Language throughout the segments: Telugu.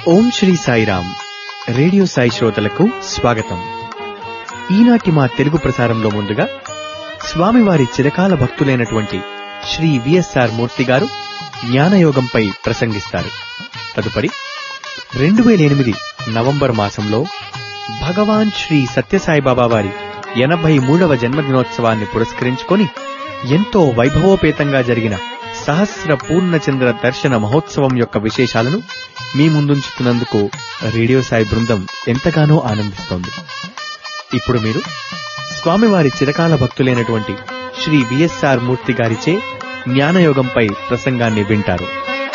ఓం శ్రీ సాయిరామ్ రేడియో సాయి శ్రోతలకు స్వాగతం ఈనాటి మా తెలుగు ప్రసారంలో ముందుగా స్వామివారి చిరకాల భక్తులైనటువంటి శ్రీ విఎస్ఆర్ మూర్తి గారు జ్ఞానయోగంపై ప్రసంగిస్తారు తదుపరి రెండు వేల ఎనిమిది నవంబర్ మాసంలో భగవాన్ శ్రీ సత్యసాయిబాబా వారి ఎనభై మూడవ జన్మదినోత్సవాన్ని పురస్కరించుకొని ఎంతో వైభవోపేతంగా జరిగిన సహస్ర పూర్ణచంద్ర దర్శన మహోత్సవం యొక్క విశేషాలను మీ ముందుంచుతున్నందుకు రేడియో సాయి బృందం ఎంతగానో ఆనందిస్తోంది ఇప్పుడు మీరు స్వామివారి చిరకాల భక్తులైనటువంటి శ్రీ విఎస్ఆర్ మూర్తి గారిచే జ్ఞానయోగంపై ప్రసంగాన్ని వింటారు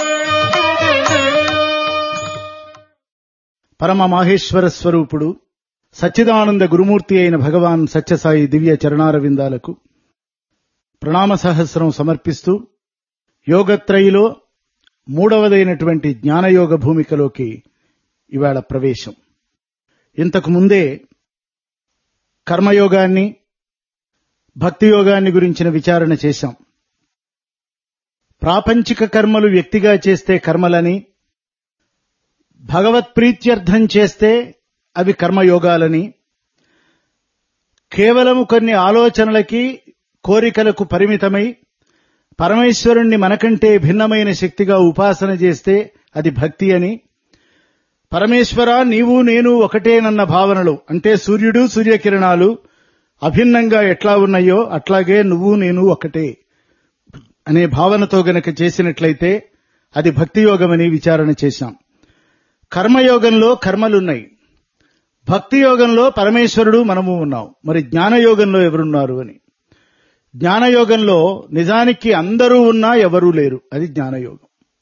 పరమ మాహేశ్వర స్వరూపుడు సచ్చిదానంద గురుమూర్తి అయిన భగవాన్ సత్యసాయి దివ్య చరణారవిందాలకు ప్రణామ సహస్రం సమర్పిస్తూ యోగత్రయిలో మూడవదైనటువంటి జ్ఞానయోగ భూమికలోకి ఇవాళ ప్రవేశం ఇంతకు ముందే కర్మయోగాన్ని భక్తి యోగాన్ని గురించిన విచారణ చేశాం ప్రాపంచిక కర్మలు వ్యక్తిగా చేస్తే కర్మలని భగవత్ప్రీత్యర్థం చేస్తే అవి కర్మయోగాలని కేవలము కొన్ని ఆలోచనలకి కోరికలకు పరిమితమై పరమేశ్వరుణ్ణి మనకంటే భిన్నమైన శక్తిగా ఉపాసన చేస్తే అది భక్తి అని పరమేశ్వర నీవు నేను ఒకటేనన్న భావనలు అంటే సూర్యుడు సూర్యకిరణాలు అభిన్నంగా ఎట్లా ఉన్నాయో అట్లాగే నువ్వు నేను ఒకటే అనే భావనతో గనక చేసినట్లయితే అది భక్తి యోగమని విచారణ చేశాం కర్మయోగంలో కర్మలున్నాయి భక్తి యోగంలో పరమేశ్వరుడు మనము ఉన్నాం మరి జ్ఞానయోగంలో ఎవరున్నారు అని జ్ఞానయోగంలో నిజానికి అందరూ ఉన్నా ఎవరూ లేరు అది జ్ఞానయోగం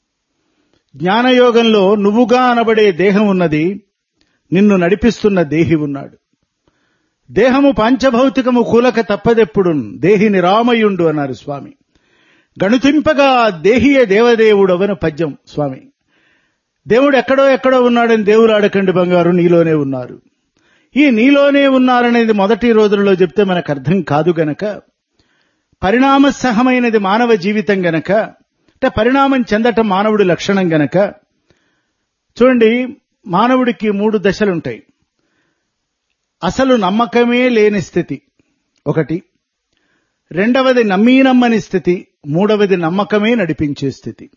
జ్ఞానయోగంలో నువ్వుగా అనబడే దేహం ఉన్నది నిన్ను నడిపిస్తున్న దేహి ఉన్నాడు దేహము పాంచభౌతికము కూలక తప్పదెప్పుడు దేహి నిరామయుండు అన్నారు స్వామి గణుతింపగా దేహియే దేవదేవుడవన పద్యం స్వామి దేవుడు ఎక్కడో ఎక్కడో ఉన్నాడని దేవుడు ఆడకండి బంగారు నీలోనే ఉన్నారు ఈ నీలోనే ఉన్నారనేది మొదటి రోజులలో చెప్తే మనకు అర్థం కాదు గనక పరిణామ సహమైనది మానవ జీవితం గనక అంటే పరిణామం చెందటం మానవుడి లక్షణం గనక చూడండి మానవుడికి మూడు దశలుంటాయి అసలు నమ్మకమే లేని స్థితి ఒకటి రెండవది నమ్మీ నమ్మని స్థితి మూడవది నమ్మకమే నడిపించే స్థితి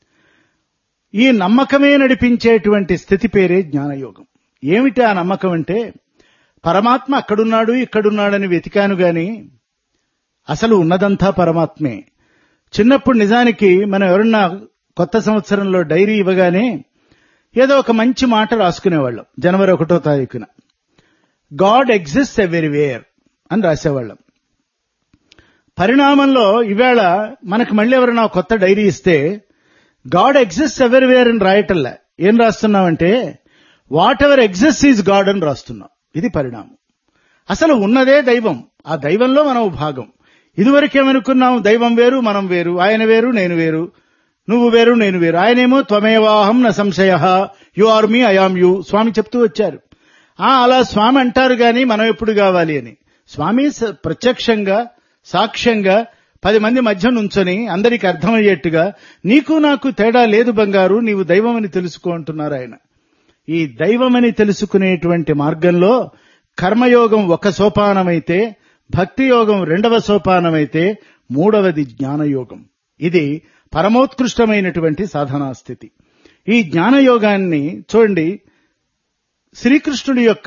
ఈ నమ్మకమే నడిపించేటువంటి స్థితి పేరే జ్ఞానయోగం ఏమిటి ఆ నమ్మకం అంటే పరమాత్మ అక్కడున్నాడు ఇక్కడున్నాడని వెతికాను గాని అసలు ఉన్నదంతా పరమాత్మే చిన్నప్పుడు నిజానికి మనం ఎవరన్నా కొత్త సంవత్సరంలో డైరీ ఇవ్వగానే ఏదో ఒక మంచి మాట రాసుకునేవాళ్ళం జనవరి ఒకటో తారీఖున గాడ్ ఎగ్జిస్ట్ ఎవ్రీవేర్ అని రాసేవాళ్ళం పరిణామంలో ఈవేళ మనకు మళ్ళీ ఎవరైనా కొత్త డైరీ ఇస్తే గాడ్ ఎగ్జిస్ట్ ఎవ్రీవేర్ అని రాయటల్లా ఏం రాస్తున్నామంటే whatever exist is God అని రాస్తున్నాం ఇది పరిణామం అసలు ఉన్నదే దైవం ఆ దైవంలో మనం భాగం ఇదివరకేమనుకున్నాం దైవం వేరు మనం వేరు ఆయన వేరు నేను వేరు నువ్వు వేరు నేను వేరు ఆయనేమో త్వమేవాహం న సంశయ you are me I am you Swami చెప్తూ వచ్చారు ఆ అలా స్వామి అంటారు గాని మనం ఎప్పుడు కావాలి అని స్వామి స- ప్రత్యక్షంగా సాక్ష్యంగా పది మంది మధ్య నుంచొని అందరికి అర్థమయ్యేట్టుగా నీకు నాకు తేడా లేదు బంగారు నీవు దైవమని తెలుసుకో అంటున్నారు ఆయన ఈ దైవమని తెలుసుకునేటువంటి మార్గంలో కర్మయోగం ఒక సోపానమైతే భక్తి యోగం రెండవ సోపానమైతే మూడవది జ్ఞానయోగం ఇది పరమోత్కృష్టమైనటువంటి సాధనా స్థితి ఈ జ్ఞానయోగాన్ని చూడండి శ్రీకృష్ణుడి యొక్క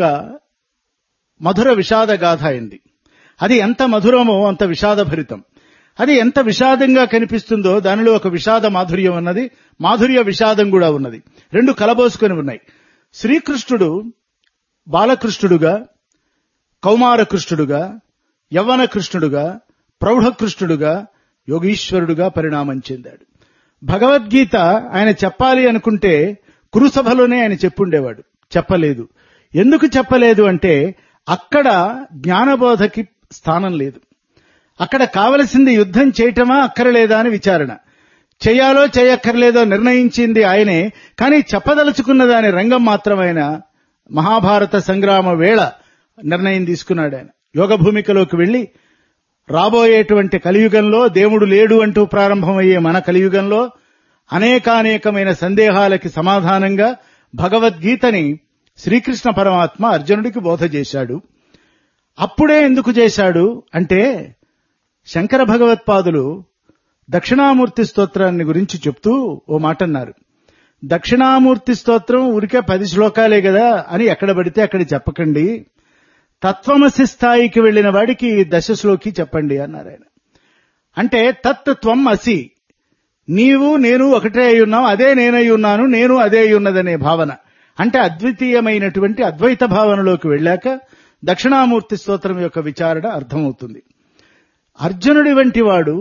మధుర విషాద గాథ అయింది అది ఎంత మధురమో అంత విషాదభరితం అది ఎంత విషాదంగా కనిపిస్తుందో దానిలో ఒక విషాద మాధుర్యం ఉన్నది మాధుర్య విషాదం కూడా ఉన్నది రెండు కలబోసుకొని ఉన్నాయి శ్రీకృష్ణుడు బాలకృష్ణుడుగా కౌమార కృష్ణుడుగా యవ్వన కృష్ణుడుగా ప్రౌఢ కృష్ణుడుగా యోగీశ్వరుడుగా పరిణామం చెందాడు భగవద్గీత ఆయన చెప్పాలి అనుకుంటే కురుసభలోనే ఆయన చెప్పుండేవాడు చెప్పలేదు ఎందుకు చెప్పలేదు అంటే అక్కడ జ్ఞానబోధకి స్థానం లేదు అక్కడ కావలసింది యుద్ధం చేయటమా అక్కరలేదా అని విచారణ చేయాలో చేయక్కర్లేదో నిర్ణయించింది ఆయనే కానీ చెప్పదలుచుకున్న దాని రంగం మాత్రమైన మహాభారత సంగ్రామ వేళ నిర్ణయం తీసుకున్నాడు ఆయన యోగ భూమికలోకి వెళ్లి రాబోయేటువంటి కలియుగంలో దేవుడు లేడు అంటూ ప్రారంభమయ్యే మన కలియుగంలో అనేకానేకమైన సందేహాలకి సమాధానంగా భగవద్గీతని శ్రీకృష్ణ పరమాత్మ అర్జునుడికి బోధ చేశాడు అప్పుడే ఎందుకు చేశాడు అంటే శంకర భగవత్పాదులు దక్షిణామూర్తి స్తోత్రాన్ని గురించి చెప్తూ ఓ మాట అన్నారు దక్షిణామూర్తి స్తోత్రం ఊరికే పది శ్లోకాలే కదా అని ఎక్కడ పడితే అక్కడ చెప్పకండి తత్వమసి స్థాయికి వెళ్లిన వాడికి దశ శ్లోకి చెప్పండి అన్నారు ఆయన అంటే తత్ త్వం అసి నీవు నేను ఒకటే అయి ఉన్నాం అదే నేనై ఉన్నాను నేను అదే అయి ఉన్నదనే భావన అంటే అద్వితీయమైనటువంటి అద్వైత భావనలోకి వెళ్ళాక దక్షిణామూర్తి స్తోత్రం యొక్క విచారణ అర్థమవుతుంది అర్జునుడి వంటి వాడు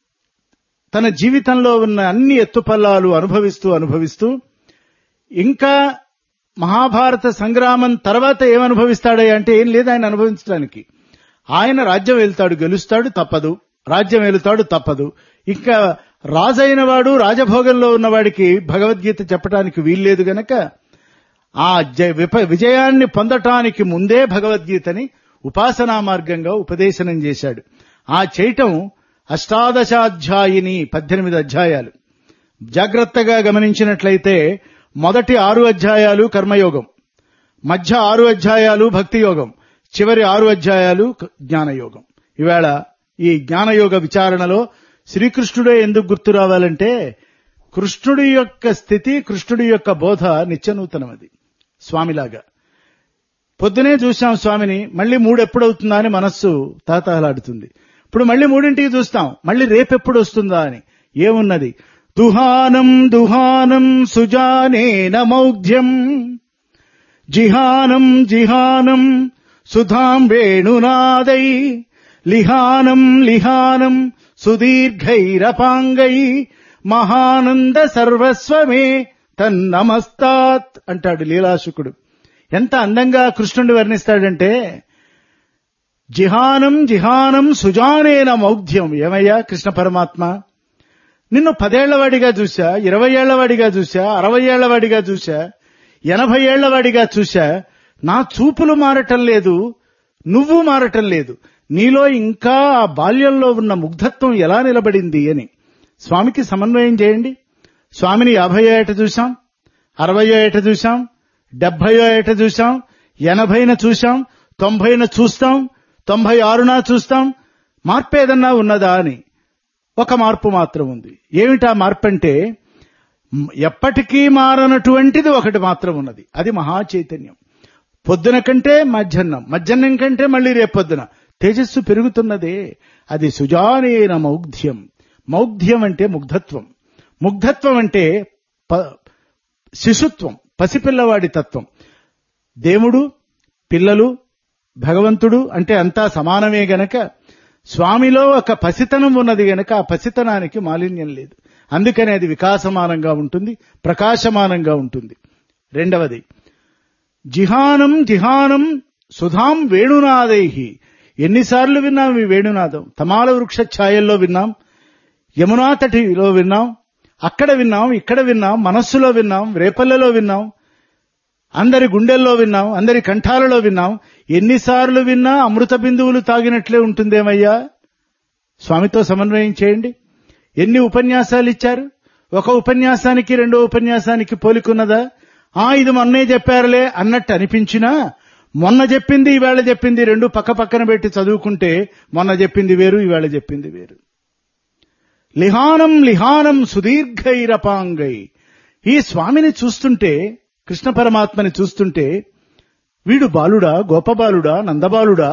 తన జీవితంలో ఉన్న అన్ని ఎత్తుపల్లాలు అనుభవిస్తూ అనుభవిస్తూ ఇంకా మహాభారత సంగ్రామం తర్వాత ఏమనుభవిస్తాడయ్యా అంటే ఏం లేదు ఆయన అనుభవించడానికి ఆయన రాజ్యం వెళ్తాడు గెలుస్తాడు తప్పదు రాజ్యం వెళుతాడు తప్పదు ఇంకా రాజైన వాడు రాజభోగంలో ఉన్నవాడికి భగవద్గీత చెప్పడానికి వీల్లేదు గనక ఆ జ- విప- విజయాన్ని పొందటానికి ముందే భగవద్గీతని ఉపాసనా మార్గంగా ఉపదేశనం చేశాడు ఆ చేయటం అష్టాదశాధ్యాయిని పద్దెనిమిది అధ్యాయాలు జాగ్రత్తగా గమనించినట్లయితే మొదటి ఆరు అధ్యాయాలు కర్మయోగం మధ్య ఆరు అధ్యాయాలు భక్తి యోగం చివరి ఆరు అధ్యాయాలు క- జ్ఞానయోగం ఈవేళ ఈ జ్ఞానయోగ విచారణలో శ్రీకృష్ణుడే ఎందుకు గుర్తు రావాలంటే కృష్ణుడి యొక్క స్థితి కృష్ణుడి యొక్క బోధ నిత్యనూతనమది స్వామిలాగా పొద్దునే చూశాం స్వామిని మళ్ళీ మూడు ఎప్పుడవుతుందా అని మనస్సు తాతహలాడుతుంది ఇప్పుడు మళ్ళీ మూడింటికి చూస్తాం మళ్ళీ రేపెప్పుడు వస్తుందా అని ఏమున్నది దుహానం దుహానం సుజానేన మౌఢ్యం జిహానం జిహానం సుధాం వేణునాదై లిహానం లిహానం సుదీర్ఘైరపాంగై మహానంద సర్వస్వమే తన్నమస్తాత్ అంటాడు లీలాశుకుడు ఎంత అందంగా కృష్ణుడు వర్ణిస్తాడంటే జిహానం జిహానం సుజానేన మౌఢ్యం ఏమయ్యా కృష్ణ పరమాత్మ నిన్ను పదేళ్లవాడిగా చూశా ఇరవై ఏళ్లవాడిగా చూశా అరవై ఏళ్లవాడిగా చూశా ఎనభై ఏళ్లవాడిగా చూశా నా చూపులు మారటం లేదు నువ్వు మారటం లేదు నీలో ఇంకా ఆ బాల్యంలో ఉన్న ముగ్ధత్వం ఎలా నిలబడింది అని స్వామికి సమన్వయం చేయండి స్వామిని యాభయో ఏట చూశాం అరవయో ఏట చూశాం డెబ్బయో ఏట చూశాం ఎనభైన చూశాం తొంభైన చూస్తాం తొంభై ఆరున చూస్తాం మార్పు ఏదన్నా ఉన్నదా అని ఒక మార్పు మాత్రం ఉంది ఏమిటా మార్పు అంటే మ్, ఎప్పటికీ మారనటువంటిది ఒకటి మాత్రం ఉన్నది అది మహా చైతన్యం పొద్దున కంటే మధ్యాహ్నం మధ్యాహ్నం కంటే మళ్ళీ రేపొద్దున తేజస్సు పెరుగుతున్నదే అది సుజానేన మౌగ్ధ్యం మౌగ్ధ్యం అంటే ముగ్ధత్వం ముగ్ధత్వం అంటే ప- శిశుత్వం పసిపిల్లవాడి తత్వం దేవుడు పిల్లలు భగవంతుడు అంటే అంతా సమానమే గనక స్వామిలో ఒక పసితనం ఉన్నది గనక ఆ పసితనానికి మాలిన్యం లేదు అందుకని అది వికాసమానంగా ఉంటుంది ప్రకాశమానంగా ఉంటుంది రెండవది జిహానం జిహానం సుధాం వేణునాదైహి ఎన్నిసార్లు విన్నాం ఈ వేణునాదం తమాల వృక్ష ఛాయల్లో విన్నాం యమునా తటిలో విన్నాం అక్కడ విన్నాం ఇక్కడ విన్నాం మనస్సులో విన్నాం రేపల్లెలో విన్నాం అందరి గుండెల్లో విన్నాం అందరి కంఠాలలో విన్నాం ఎన్నిసార్లు విన్నా అమృత బిందువులు తాగినట్లే ఉంటుందేమయ్యా స్వామితో సమన్వయం చేయండి ఎన్ని ఉపన్యాసాలు ఇచ్చారు ఒక ఉపన్యాసానికి రెండో ఉపన్యాసానికి పోలికున్నదా ఆ ఇది మొన్నే చెప్పారులే అన్నట్టు అనిపించినా మొన్న చెప్పింది ఈవేళ చెప్పింది రెండు పక్క పక్కన పెట్టి చదువుకుంటే మొన్న చెప్పింది వేరు ఈవేళ చెప్పింది వేరు లిహానం లిహానం సుదీర్ఘైరపాంగై ఈ స్వామిని చూస్తుంటే కృష్ణ పరమాత్మని చూస్తుంటే వీడు బాలుడా గోపబాలుడా నందబాలుడా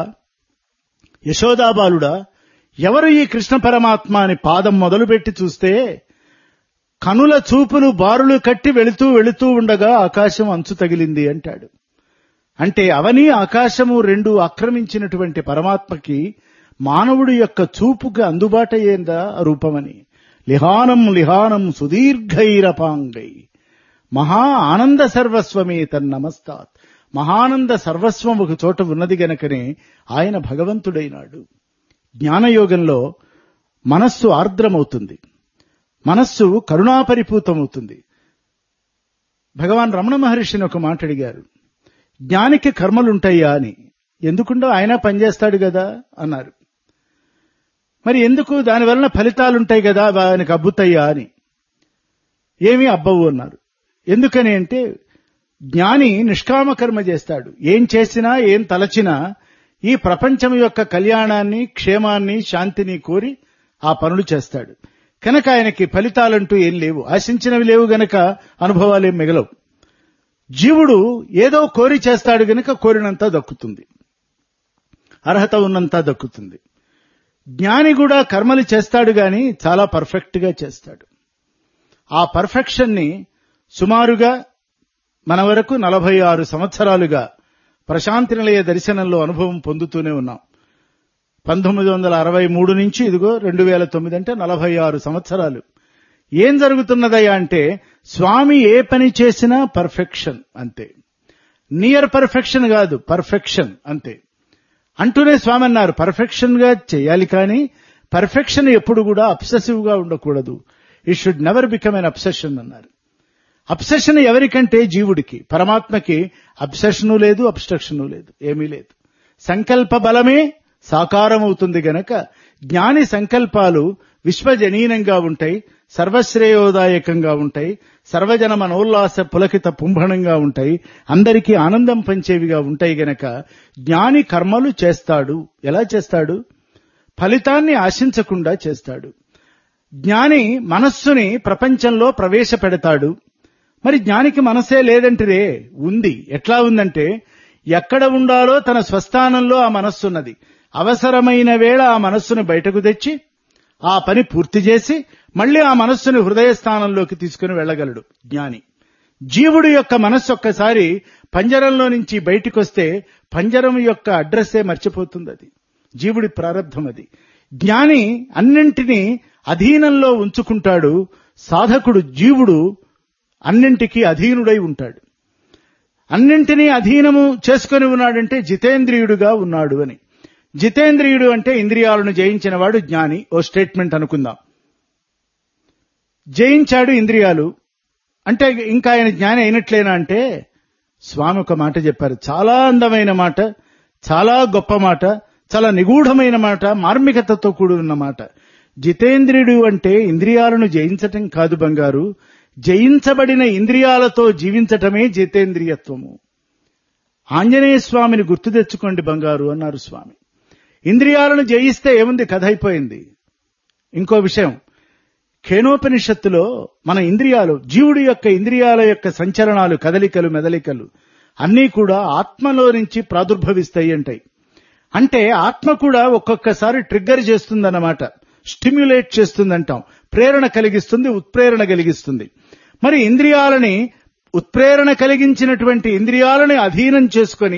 యశోదాబాలుడా ఎవరు ఈ కృష్ణ పరమాత్మ అని పాదం మొదలుపెట్టి చూస్తే కనుల చూపులు బారులు కట్టి వెళుతూ వెళుతూ ఉండగా ఆకాశం అంచు తగిలింది అంటాడు అంటే అవని ఆకాశము రెండు ఆక్రమించినటువంటి పరమాత్మకి మానవుడి యొక్క చూపుకి అందుబాటయ్యేందా ఆ రూపమని లిహానం లిహానం సుదీర్ఘైరపాంగై మహా ఆనంద సర్వస్వమే తన్నమస్తాత్ మహానంద సర్వస్వం ఒక చోట ఉన్నది గనకనే ఆయన భగవంతుడైనాడు జ్ఞానయోగంలో మనస్సు ఆర్ద్రమవుతుంది మనస్సు కరుణాపరిపూతమవుతుంది భగవాన్ రమణ మహర్షిని ఒక మాట అడిగారు జ్ఞానికి కర్మలుంటాయా అని ఎందుకుండో ఆయన పనిచేస్తాడు కదా అన్నారు మరి ఎందుకు దానివలన ఫలితాలుంటాయి కదా ఆయనకు అబ్బుతాయా అని ఏమీ అబ్బవు అన్నారు ఎందుకని అంటే జ్ఞాని నిష్కామ కర్మ చేస్తాడు ఏం చేసినా ఏం తలచినా ఈ ప్రపంచం యొక్క కళ్యాణాన్ని క్షేమాన్ని శాంతిని కోరి ఆ పనులు చేస్తాడు కనుక ఆయనకి ఫలితాలంటూ ఏం లేవు ఆశించినవి లేవు గనక అనుభవాలేం మిగలవు జీవుడు ఏదో కోరి చేస్తాడు గనక కోరినంత దక్కుతుంది అర్హత ఉన్నంత దక్కుతుంది జ్ఞాని కూడా కర్మలు చేస్తాడు గాని చాలా పర్ఫెక్ట్ గా చేస్తాడు ఆ పర్ఫెక్షన్ ని సుమారుగా మన వరకు నలభై ఆరు సంవత్సరాలుగా ప్రశాంతి నిలయ దర్శనంలో అనుభవం పొందుతూనే ఉన్నాం పంతొమ్మిది వందల అరవై మూడు నుంచి ఇదిగో రెండు వేల తొమ్మిది అంటే నలభై ఆరు సంవత్సరాలు ఏం జరుగుతున్నదయ్యా అంటే స్వామి ఏ పని చేసినా పర్ఫెక్షన్ అంతే నియర్ పర్ఫెక్షన్ కాదు పర్ఫెక్షన్ అంతే అంటూనే స్వామి అన్నారు పర్ఫెక్షన్ గా చేయాలి కానీ పర్ఫెక్షన్ ఎప్పుడు కూడా అబ్సెసివ్ గా ఉండకూడదు it should never become an obsession అన్నారు అబ్సెషన్ ఎవరికంటే జీవుడికి పరమాత్మకి అబ్సెషను లేదు అబ్స్ట్రక్షను లేదు ఏమీ లేదు సంకల్ప బలమే సాకారమవుతుంది గనక జ్ఞాని సంకల్పాలు విశ్వజనీనంగా ఉంటాయి సర్వశ్రేయోదాయకంగా ఉంటాయి సర్వజన మనోల్లాస పులకిత పుంభణంగా ఉంటాయి అందరికీ ఆనందం పంచేవిగా ఉంటాయి గనక జ్ఞాని కర్మలు చేస్తాడు ఎలా చేస్తాడు ఫలితాన్ని ఆశించకుండా చేస్తాడు జ్ఞాని మనస్సుని ప్రపంచంలో ప్రవేశపెడతాడు మరి జ్ఞానికి మనసే లేదంటిరే ఉంది ఎట్లా ఉందంటే ఎక్కడ ఉండాలో తన స్వస్థానంలో ఆ మనస్సున్నది అవసరమైన వేళ ఆ మనస్సును బయటకు తెచ్చి ఆ పని పూర్తి చేసి మళ్ళీ ఆ మనస్సుని హృదయ స్థానంలోకి తీసుకుని వెళ్ళగలడు జ్ఞాని జీవుడు యొక్క మనస్సు ఒక్కసారి పంజరంలో నుంచి బయటికి వస్తే పంజరం యొక్క అడ్రస్సే మర్చిపోతుంది అది జీవుడి ప్రారంధం అది జ్ఞాని అన్నింటినీ అధీనంలో ఉంచుకుంటాడు సాధకుడు జీవుడు అన్నింటికీ అధీనుడై ఉంటాడు అన్నింటినీ అధీనము చేసుకుని ఉన్నాడంటే జితేంద్రియుడుగా ఉన్నాడు అని జితేంద్రియుడు అంటే ఇంద్రియాలను జయించిన వాడు జ్ఞాని ఓ స్టేట్మెంట్ అనుకుందాం జయించాడు ఇంద్రియాలు అంటే ఇంకా ఆయన జ్ఞాని అయినట్లేనా అంటే స్వామి ఒక మాట చెప్పారు చాలా అందమైన మాట చాలా గొప్ప మాట చాలా నిగూఢమైన మాట మార్మికతతో కూడి ఉన్న మాట జితేంద్రియుడు అంటే ఇంద్రియాలను జయించటం కాదు బంగారు జయించబడిన ఇంద్రియాలతో జీవించటమే జితేంద్రియత్వము ఆంజనేయ స్వామిని గుర్తు తెచ్చుకోండి బంగారు అన్నారు స్వామి ఇంద్రియాలను జయిస్తే ఏముంది కథ అయిపోయింది ఇంకో విషయం ఖేనోపనిషత్తులో మన ఇంద్రియాలు జీవుడి యొక్క ఇంద్రియాల యొక్క సంచలనాలు కదలికలు మెదలికలు అన్నీ కూడా ఆత్మలో నుంచి ప్రాదుర్భవిస్తాయి అంటాయి అంటే ఆత్మ కూడా ఒక్కొక్కసారి ట్రిగ్గర్ చేస్తుందన్నమాట స్టిమ్యులేట్ చేస్తుందంటాం ప్రేరణ కలిగిస్తుంది ఉత్ప్రేరణ కలిగిస్తుంది మరి ఇంద్రియాలని ఉత్ప్రేరణ కలిగించినటువంటి ఇంద్రియాలని అధీనం చేసుకొని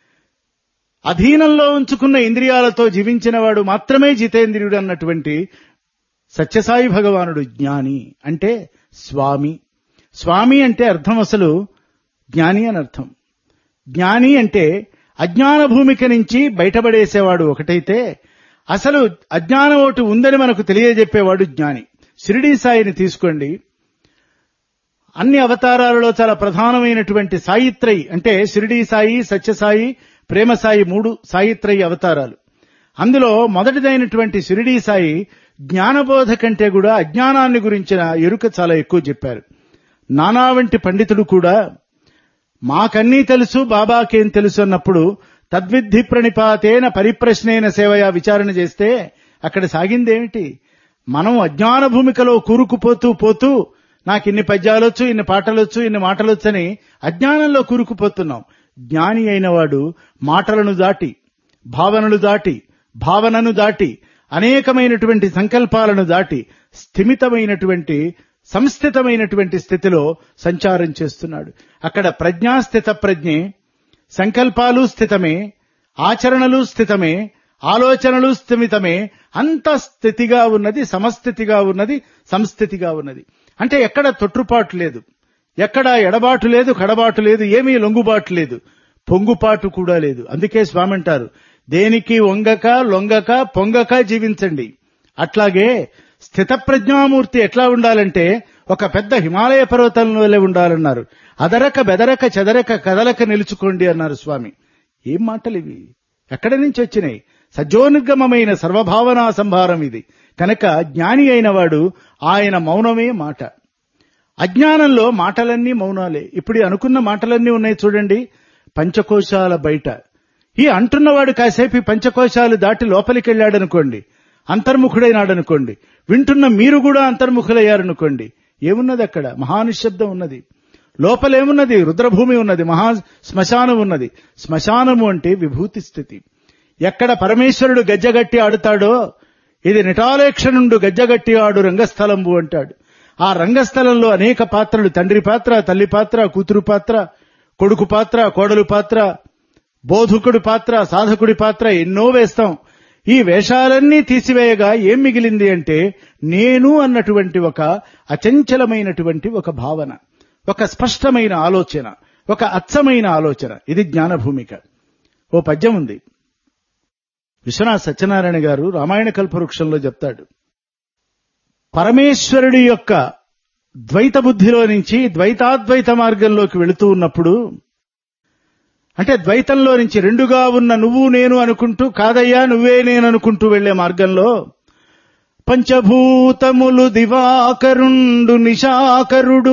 అధీనంలో ఉంచుకున్న ఇంద్రియాలతో జీవించిన వాడు మాత్రమే జితేంద్రియుడు అన్నటువంటి సత్యసాయి భగవానుడు జ్ఞాని అంటే స్వామి స్వామి అంటే అర్థం అసలు జ్ఞాని అని అర్థం జ్ఞాని అంటే అజ్ఞాన భూమిక నుంచి బయటపడేసేవాడు ఒకటైతే అసలు అజ్ఞానం ఒకటి ఉందని మనకు తెలియజెప్పేవాడు జ్ఞాని షిరిడీ సాయిని తీసుకోండి అన్ని అవతారాలలో చాలా ప్రధానమైనటువంటి సాయిత్రయి అంటే షిరిడీ సాయి సత్యసాయి ప్రేమ సాయి మూడు సాయిత్రయి అవతారాలు అందులో మొదటిదైనటువంటి షిరిడీ సాయి జ్ఞానబోధ కంటే కూడా అజ్ఞానాన్ని గురించిన ఎరుక చాలా ఎక్కువ చెప్పారు నానా వంటి పండితుడు కూడా మాకన్నీ తెలుసు బాబాకేం తెలుసు అన్నప్పుడు తద్విద్ధి ప్రణిపాతేన పరిప్రశ్నైన సేవయా విచారణ చేస్తే అక్కడ సాగిందేమిటి మనం అజ్ఞాన భూమికలో కూరుకుపోతూ పోతూ నాకు ఇన్ని పద్యాలొచ్చు ఇన్ని పాటలొచ్చు ఇన్ని మాటలొచ్చని అజ్ఞానంలో కూరుకుపోతున్నాం జ్ఞాని అయినవాడు మాటలను దాటి భావనలు దాటి భావనను దాటి అనేకమైనటువంటి సంకల్పాలను దాటి స్థిమితమైనటువంటి సంస్థితమైనటువంటి స్థితిలో సంచారం చేస్తున్నాడు అక్కడ ప్రజ్ఞాస్థిత ప్రజ్ఞే సంకల్పాలు స్థితమే ఆచరణలు స్థితమే ఆలోచనలు స్థిమితమే అంత స్థితిగా ఉన్నది సమస్థితిగా ఉన్నది సంస్థితిగా ఉన్నది అంటే ఎక్కడ తొట్టుపాటు లేదు ఎక్కడ ఎడబాటు లేదు కడబాటు లేదు ఏమీ లొంగుబాటు లేదు పొంగుపాటు కూడా లేదు అందుకే స్వామి అంటారు దేనికి వంగక లొంగక పొంగక జీవించండి అట్లాగే స్థిత ప్రజ్ఞామూర్తి ఎట్లా ఉండాలంటే ఒక పెద్ద హిమాలయ పర్వతంలో ఉండాలన్నారు అదరక బెదరక చెదరక కదలక నిలుచుకోండి అన్నారు స్వామి ఏం మాటలు ఇవి ఎక్కడి నుంచి వచ్చినాయి సజోనిర్గమమైన సర్వభావనా సంభారం ఇది కనుక జ్ఞాని అయిన వాడు ఆయన మౌనమే మాట అజ్ఞానంలో మాటలన్నీ మౌనాలే ఇప్పుడు ఈ అనుకున్న మాటలన్నీ ఉన్నాయి చూడండి పంచకోశాల బయట ఈ అంటున్నవాడు కాసేపు ఈ పంచకోశాలు దాటి లోపలికి వెళ్ళాడనుకోండి అంతర్ముఖుడైనాడనుకోండి వింటున్న మీరు కూడా అంతర్ముఖులయ్యారనుకోండి ఏమున్నది అక్కడ మహానిశ్శబ్దం ఉన్నది లోపలేమున్నది రుద్రభూమి ఉన్నది మహా శ్మశానం ఉన్నది శ్మశానము అంటే విభూతి స్థితి ఎక్కడ పరమేశ్వరుడు గజ్జగట్టి ఆడుతాడో ఇది నిటాలేక్షణుండు గజ్జగట్టి ఆడు రంగస్థలంబు అంటాడు ఆ రంగస్థలంలో అనేక పాత్రలు తండ్రి పాత్ర తల్లి పాత్ర కూతురు పాత్ర కొడుకు పాత్ర కోడలు పాత్ర బోధకుడి పాత్ర సాధకుడి పాత్ర ఎన్నో వేస్తాం ఈ వేషాలన్నీ తీసివేయగా ఏం మిగిలింది అంటే నేను అన్నటువంటి ఒక అచంచలమైనటువంటి ఒక భావన ఒక స్పష్టమైన ఆలోచన ఒక అచ్చమైన ఆలోచన ఇది జ్ఞానభూమిక ఓ పద్యం ఉంది విశ్వనాథ్ సత్యనారాయణ గారు రామాయణ కల్పవృక్షంలో చెప్తాడు పరమేశ్వరుడి యొక్క ద్వైత బుద్ధిలో నుంచి ద్వైతాద్వైత మార్గంలోకి వెళుతూ ఉన్నప్పుడు అంటే ద్వైతంలో నుంచి రెండుగా ఉన్న నువ్వు నేను అనుకుంటూ కాదయ్యా నువ్వే నేను అనుకుంటూ వెళ్లే మార్గంలో పంచభూతములు దివాకరుండు నిశాకరుడు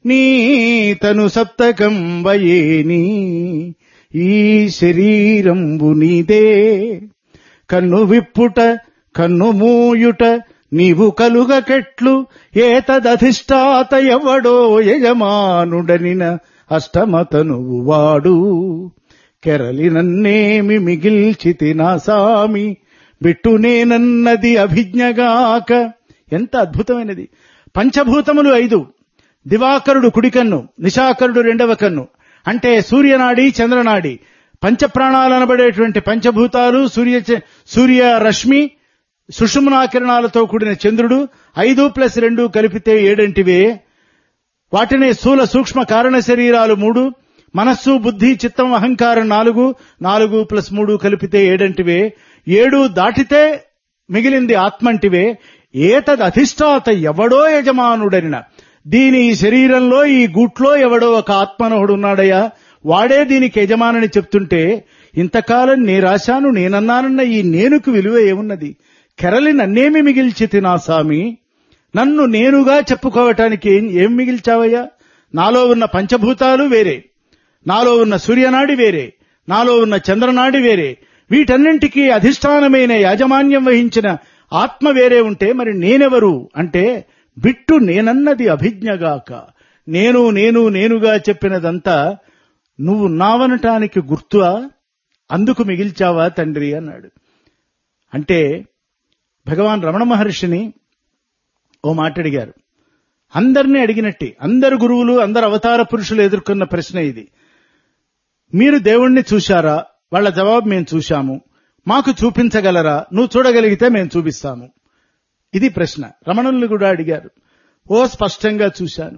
నీతను సప్తకం వయేని ఈ శరీరంబు నీదే కన్ను విప్పుట కన్ను మూయుట నీవు కలుగకెట్లు ఏతదధిష్టాత ఎవడో యజమానుడనిన అష్టమతనువు వాడు కెరలి నన్నేమి మిగిల్చితి నా సామి బిట్టునేనన్నది అభిజ్ఞగాక ఎంత అద్భుతమైనది పంచభూతములు ఐదు దివాకరుడు కుడి కన్ను నిశాకరుడు రెండవ కన్ను అంటే సూర్యనాడి చంద్రనాడి పంచప్రాణాలు అనబడేటువంటి పంచభూతాలు సూర్య సూర్య రశ్మి సుషుమ్నా కిరణాలతో కూడిన చంద్రుడు ఐదు ప్లస్ రెండు కలిపితే ఏడంటివే వాటిని స్థూల సూక్ష్మ కారణ శరీరాలు మూడు మనస్సు బుద్ధి చిత్తం అహంకారం నాలుగు నాలుగు ప్లస్ మూడు కలిపితే ఏడంటివే ఏడు దాటితే మిగిలింది ఆత్మంటివే ఏతద్ అధిష్టాత ఎవడో యజమానుడనిన దీని ఈ శరీరంలో ఈ గూట్లో ఎవడో ఒక ఆత్మనోహుడు ఉన్నాడయ్యా వాడే దీనికి యజమానని చెప్తుంటే ఇంతకాలం నే రాశాను నేనన్నానన్న ఈ నేనుకు విలువ ఏమున్నది కెరలి నన్నేమి మిగిల్చితి నా సామి నన్ను నేనుగా చెప్పుకోవటానికి ఏం ఏం మిగిల్చావయ్యా నాలో ఉన్న పంచభూతాలు వేరే నాలో ఉన్న సూర్యనాడి వేరే నాలో ఉన్న చంద్రనాడి వేరే వీటన్నింటికీ అధిష్టానమైన యాజమాన్యం వహించిన ఆత్మ వేరే ఉంటే మరి నేనెవరు అంటే బిట్టు నేనన్నది అభిజ్ఞగాక నేను నేను నేనుగా చెప్పినదంతా నువ్వు నావనటానికి గుర్తువా అందుకు మిగిల్చావా తండ్రి అన్నాడు అంటే భగవాన్ రమణ మహర్షిని ఓ మాట అడిగారు అందరినీ అడిగినట్టే అందరు గురువులు అందరు అవతార పురుషులు ఎదుర్కొన్న ప్రశ్న ఇది మీరు దేవుణ్ణి చూశారా వాళ్ళ జవాబు మేము చూశాము మాకు చూపించగలరా నువ్వు చూడగలిగితే మేము చూపిస్తాము ఇది ప్రశ్న రమణుల్ని కూడా అడిగారు ఓ స్పష్టంగా చూశాను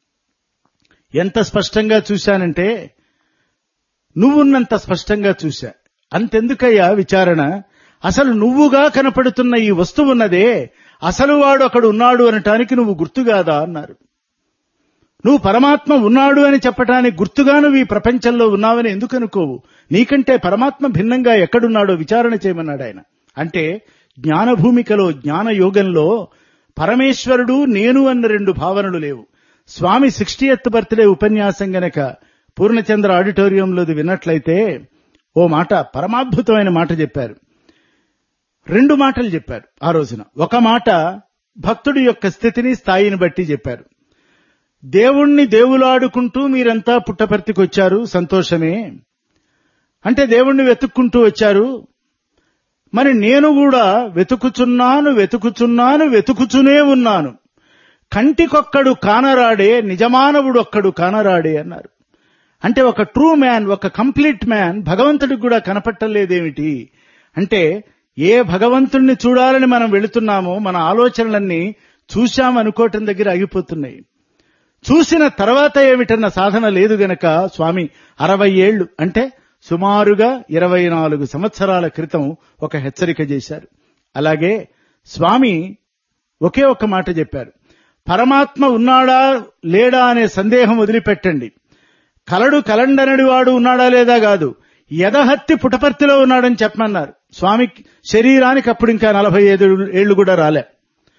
ఎంత స్పష్టంగా చూశానంటే నువ్వున్నంత స్పష్టంగా చూశా అంతెందుకయ్యా విచారణ అసలు నువ్వుగా కనపడుతున్న ఈ వస్తువు ఉన్నదే అసలు వాడు అక్కడ ఉన్నాడు అనటానికి నువ్వు గుర్తుగాదా అన్నారు నువ్వు పరమాత్మ ఉన్నాడు అని చెప్పటానికి గుర్తుగా నువ్వు ఈ ప్రపంచంలో ఉన్నావని ఎందుకు అనుకోవు నీకంటే పరమాత్మ భిన్నంగా ఎక్కడున్నాడో విచారణ చేయమన్నాడు ఆయన అంటే జ్ఞానభూమికలో జ్ఞాన యోగంలో పరమేశ్వరుడు నేను అన్న రెండు భావనలు లేవు స్వామి సిక్స్టీ ఎత్ బర్త్డే ఉపన్యాసం గనక పూర్ణచంద్ర ఆడిటోరియంలోది విన్నట్లయితే ఓ మాట పరమాద్భుతమైన మాట చెప్పారు రెండు మాటలు చెప్పారు ఆ రోజున ఒక మాట భక్తుడి యొక్క స్థితిని స్థాయిని బట్టి చెప్పారు దేవుణ్ణి దేవులాడుకుంటూ మీరంతా పుట్టపర్తికి వచ్చారు సంతోషమే అంటే దేవుణ్ణి వెతుక్కుంటూ వచ్చారు మరి నేను కూడా వెతుకుచున్నాను వెతుకుచున్నాను వెతుకుచునే ఉన్నాను కంటికొక్కడు కానరాడే నిజమానవుడొక్కడు కానరాడే అన్నారు అంటే ఒక ట్రూ మ్యాన్ ఒక కంప్లీట్ మ్యాన్ భగవంతుడికి కూడా కనపట్టలేదేమిటి అంటే ఏ భగవంతుణ్ణి చూడాలని మనం వెళుతున్నామో మన ఆలోచనలన్నీ చూశామనుకోవటం దగ్గర ఆగిపోతున్నాయి చూసిన తర్వాత ఏమిటన్న సాధన లేదు గనక స్వామి అరవై ఏళ్లు అంటే సుమారుగా ఇరవై నాలుగు సంవత్సరాల క్రితం ఒక హెచ్చరిక చేశారు అలాగే స్వామి ఒకే ఒక్క మాట చెప్పారు పరమాత్మ ఉన్నాడా లేడా అనే సందేహం వదిలిపెట్టండి కలడు కలండనడి వాడు ఉన్నాడా లేదా కాదు ఎదహత్తి పుటపర్తిలో ఉన్నాడని చెప్పమన్నారు స్వామి శరీరానికి అప్పుడు ఇంకా నలభై ఐదు ఏళ్లు కూడా రాలే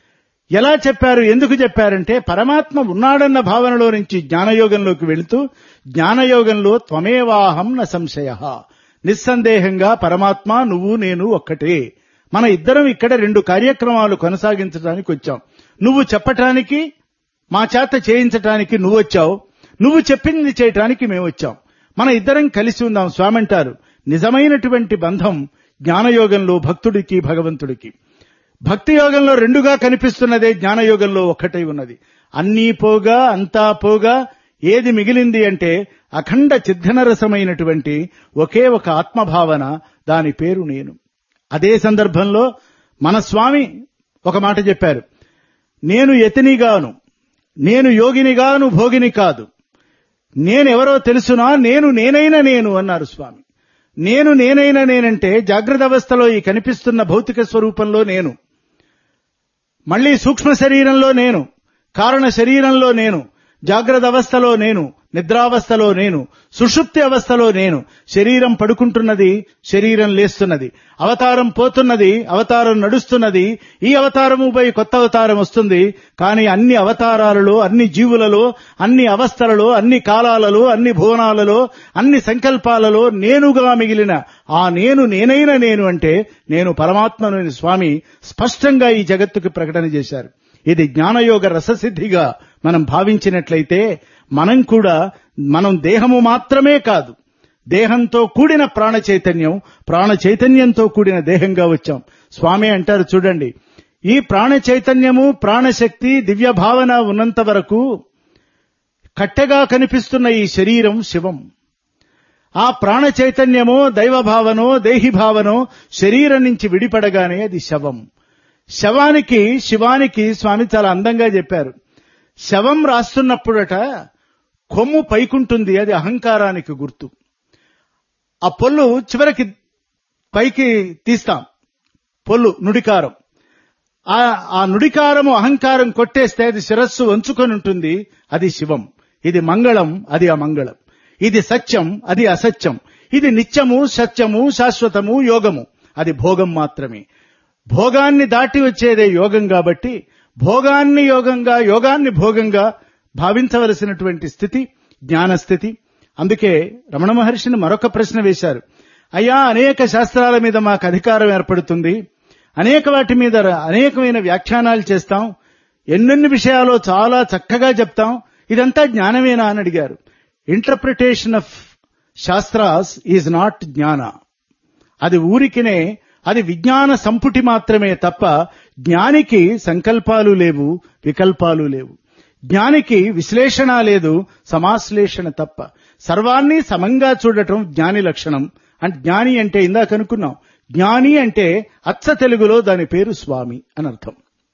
ఎలా చెప్పారు ఎందుకు చెప్పారంటే పరమాత్మ ఉన్నాడన్న భావనలో నుంచి జ్ఞానయోగంలోకి వెళుతూ జ్ఞానయోగంలో త్వమేవాహం న సంశయ నిస్సందేహంగా పరమాత్మ నువ్వు నేను ఒక్కటే మన ఇద్దరం ఇక్కడ రెండు కార్యక్రమాలు కొనసాగించడానికి వచ్చాం నువ్వు చెప్పటానికి మా చేత చేయించటానికి నువ్వు వచ్చావు నువ్వు చెప్పింది చేయటానికి మేము వచ్చాం మన ఇద్దరం కలిసి ఉందాం స్వామి అంటారు నిజమైనటువంటి బంధం జ్ఞానయోగంలో భక్తుడికి భగవంతుడికి భక్తి యోగంలో రెండుగా కనిపిస్తున్నదే జ్ఞానయోగంలో ఒక్కటై ఉన్నది అన్నీ పోగా అంతా పోగా ఏది మిగిలింది అంటే అఖండ చిద్ఘనరసమైనటువంటి ఒకే ఒక ఆత్మభావన దాని పేరు నేను అదే సందర్భంలో మన స్వామి ఒక మాట చెప్పారు నేను యతినిగాను నేను యోగినిగాను భోగిని కాదు నేనెవరో తెలుసునా నేను నేనైనా నేను అన్నారు స్వామి నేను నేనైనా నేనంటే జాగ్రత్త అవస్థలో ఈ కనిపిస్తున్న భౌతిక స్వరూపంలో నేను మళ్ళీ సూక్ష్మ శరీరంలో నేను కారణ శరీరంలో నేను జాగ్రత్త అవస్థలో నేను నిద్రావస్థలో నేను సుషుప్తి అవస్థలో నేను శరీరం పడుకుంటున్నది శరీరం లేస్తున్నది అవతారం పోతున్నది అవతారం నడుస్తున్నది ఈ అవతారముపై కొత్త అవతారం వస్తుంది కానీ అన్ని అవతారాలలో అన్ని జీవులలో అన్ని అవస్థలలో అన్ని కాలాలలో అన్ని భువనాలలో అన్ని సంకల్పాలలో నేనుగా మిగిలిన ఆ నేను నేనైన నేను అంటే నేను పరమాత్మను స్వామి స్పష్టంగా ఈ జగత్తుకి ప్రకటన చేశారు ఇది జ్ఞానయోగ రససిద్ధిగా మనం భావించినట్లయితే మనం కూడా మనం దేహము మాత్రమే కాదు దేహంతో కూడిన ప్రాణ చైతన్యం ప్రాణ చైతన్యంతో కూడిన దేహంగా వచ్చాం స్వామి అంటారు చూడండి ఈ ప్రాణ చైతన్యము ప్రాణశక్తి దివ్య భావన ఉన్నంత వరకు కట్టెగా కనిపిస్తున్న ఈ శరీరం శివం ఆ ప్రాణ చైతన్యమో దైవభావనో దేహిభావనో శరీరం నుంచి విడిపడగానే అది శవం శవానికి శివానికి స్వామి చాలా అందంగా చెప్పారు శవం రాస్తున్నప్పుడట కొమ్ము పైకుంటుంది అది అహంకారానికి గుర్తు ఆ పొల్లు చివరికి పైకి తీస్తాం పొల్లు నుడికారం ఆ ఆ నుడికారము అహంకారం కొట్టేస్తే అది శిరస్సు వంచుకొని ఉంటుంది అది శివం ఇది మంగళం అది అమంగళం ఇది సత్యం అది అసత్యం ఇది నిత్యము సత్యము శాశ్వతము యోగము అది భోగం మాత్రమే భోగాన్ని దాటి వచ్చేదే యోగం కాబట్టి భోగాన్ని యోగంగా యోగాన్ని భోగంగా భావించవలసినటువంటి స్థితి జ్ఞానస్థితి అందుకే రమణ మహర్షిని మరొక ప్రశ్న వేశారు అయ్యా అనేక శాస్త్రాల మీద మాకు అధికారం ఏర్పడుతుంది అనేక వాటి మీద అనేకమైన వ్యాఖ్యానాలు చేస్తాం ఎన్నెన్ని విషయాలో చాలా చక్కగా చెప్తాం ఇదంతా జ్ఞానమేనా అని అడిగారు interpretation of shastras is not జ్ఞాన అది ఊరికినే అది విజ్ఞాన సంపుటి మాత్రమే తప్ప జ్ఞానికి సంకల్పాలు లేవు వికల్పాలు లేవు జ్ఞానికి విశ్లేషణ లేదు సమాశ్లేషణ తప్ప సర్వాన్ని సమంగా చూడటం జ్ఞాని లక్షణం అంటే జ్ఞాని అంటే ఇందాక అనుకున్నాం జ్ఞాని అంటే అచ్చ తెలుగులో దాని పేరు స్వామి అని అర్థం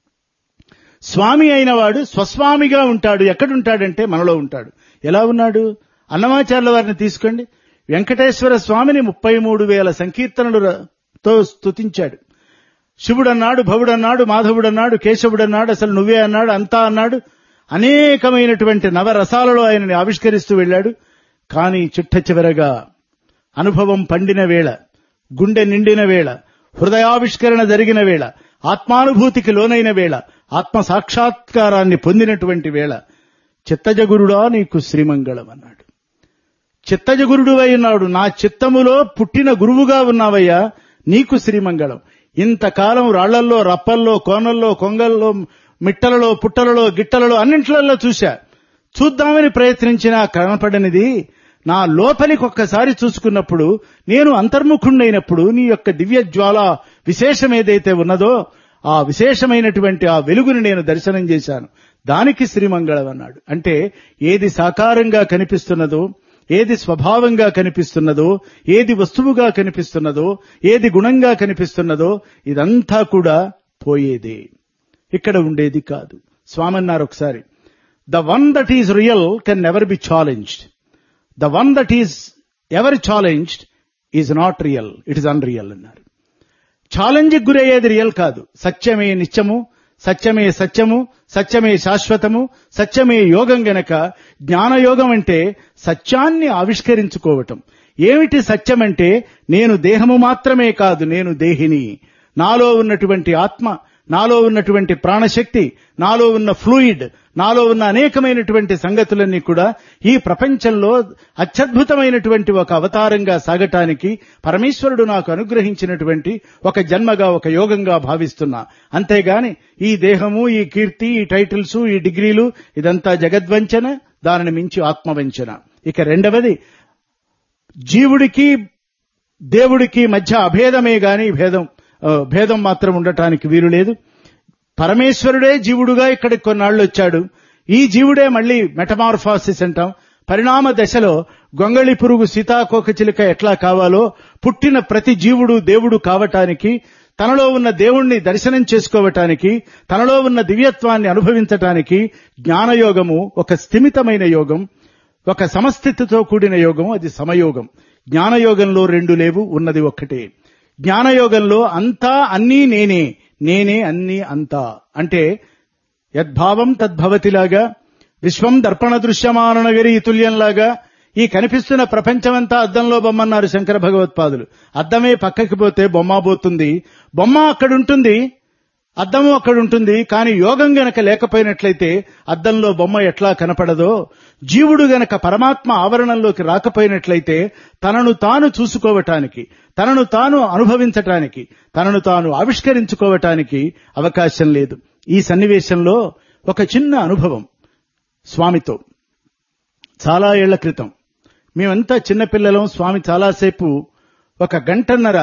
స్వామి అయిన వాడు స్వస్వామిగా ఉంటాడు ఎక్కడుంటాడంటే మనలో ఉంటాడు ఎలా ఉన్నాడు అన్నమాచార్యుల వారిని తీసుకోండి వెంకటేశ్వర స్వామిని ముప్పై మూడు వేల సంకీర్తనలతో స్తుతించాడు శివుడన్నాడు భవుడన్నాడు మాధవుడన్నాడు కేశవుడన్నాడు అసలు నువ్వే అన్నాడు అంతా అన్నాడు అనేకమైనటువంటి నవరసాలలో ఆయనని ఆవిష్కరిస్తూ వెళ్ళాడు కానీ చిట్ట చివరగా అనుభవం పండిన వేళ గుండె నిండిన వేళ హృదయావిష్కరణ జరిగిన వేళ ఆత్మానుభూతికి లోనైన వేళ ఆత్మ సాక్షాత్కారాన్ని పొందినటువంటి వేళ చిత్తజగురుడా నీకు శ్రీమంగళం అన్నాడు చిత్తజగురుడు ఉన్నాడు నా చిత్తములో పుట్టిన గురువుగా ఉన్నావయ్యా నీకు శ్రీమంగళం ఇంతకాలం రాళ్లల్లో రప్పల్లో కోనల్లో కొంగల్లో మిట్టలలో పుట్టలలో గిట్టలలో అన్నింట్లలో చూశా చూద్దామని ప్రయత్నించినా కనపడనిది నా లోపలికి ఒక్కసారి చూసుకున్నప్పుడు నేను అంతర్ముఖుండైనప్పుడు నీ యొక్క దివ్య జ్వాల విశేషం ఏదైతే ఉన్నదో ఆ విశేషమైనటువంటి ఆ వెలుగుని నేను దర్శనం చేశాను దానికి శ్రీమంగళం అన్నాడు అంటే ఏది సాకారంగా కనిపిస్తున్నదో ఏది స్వభావంగా కనిపిస్తున్నదో ఏది వస్తువుగా కనిపిస్తున్నదో ఏది గుణంగా కనిపిస్తున్నదో ఇదంతా కూడా పోయేదే ఇక్కడ ఉండేది కాదు స్వామన్నారు ఒకసారి the one that is real can never be challenged the one that is ever challenged is not real it is unreal అన్నారు ఛాలెంజ్కి గురయ్యేది రియల్ కాదు సత్యమే నిత్యము సత్యమే సత్యము సత్యమే శాశ్వతము సత్యమే యోగం గనక జ్ఞానయోగం అంటే సత్యాన్ని ఆవిష్కరించుకోవటం ఏమిటి సత్యం అంటే నేను దేహము మాత్రమే కాదు నేను దేహిని నాలో ఉన్నటువంటి ఆత్మ నాలో ఉన్నటువంటి ప్రాణశక్తి నాలో ఉన్న ఫ్లూయిడ్ నాలో ఉన్న అనేకమైనటువంటి సంగతులన్నీ కూడా ఈ ప్రపంచంలో అత్యద్భుతమైనటువంటి ఒక అవతారంగా సాగటానికి పరమేశ్వరుడు నాకు అనుగ్రహించినటువంటి ఒక జన్మగా ఒక యోగంగా భావిస్తున్నా అంతేగాని ఈ దేహము ఈ కీర్తి ఈ టైటిల్స్ ఈ డిగ్రీలు ఇదంతా జగద్వంచన దానిని మించి ఆత్మవంచన ఇక రెండవది జీవుడికి దేవుడికి మధ్య అభేదమే గాని భేదం ఆ, భేదం మాత్రం ఉండటానికి వీలు లేదు పరమేశ్వరుడే జీవుడుగా ఇక్కడికి కొన్నాళ్ళు వచ్చాడు ఈ జీవుడే మళ్ళీ మెటమార్ఫాసిస్ అంటాం పరిణామ దశలో గొంగళి పురుగు సీతాకోక చిలుక ఎట్లా కావాలో పుట్టిన ప్రతి జీవుడు దేవుడు కావటానికి తనలో ఉన్న దేవుణ్ణి దర్శనం చేసుకోవటానికి తనలో ఉన్న దివ్యత్వాన్ని అనుభవించటానికి జ్ఞానయోగము ఒక స్థిమితమైన యోగం ఒక సమస్థితితో కూడిన యోగం అది సమయోగం జ్ఞానయోగంలో రెండు లేవు ఉన్నది ఒక్కటే జ్ఞానయోగంలో అంతా అన్నీ నేనే నేనే అన్నీ అంతా అంటే యద్భావం తద్భవతిలాగా విశ్వం దర్పణ దృశ్యమాననగరి తుల్యంలాగా ఈ కనిపిస్తున్న ప్రపంచమంతా అద్దంలో బొమ్మన్నారు శంకర భగవత్పాదులు అద్దమే పక్కకి పోతే బొమ్మ పోతుంది బొమ్మ అక్కడుంటుంది అద్దము అక్కడుంటుంది కానీ యోగం గనక లేకపోయినట్లయితే అద్దంలో బొమ్మ ఎట్లా కనపడదో జీవుడు గనక పరమాత్మ ఆవరణంలోకి రాకపోయినట్లయితే తనను తాను చూసుకోవటానికి తనను తాను అనుభవించటానికి తనను తాను ఆవిష్కరించుకోవటానికి అవకాశం లేదు ఈ సన్నివేశంలో ఒక చిన్న అనుభవం స్వామితో చాలా ఏళ్ల క్రితం మేమంతా చిన్నపిల్లలం స్వామి చాలాసేపు ఒక గంటన్నర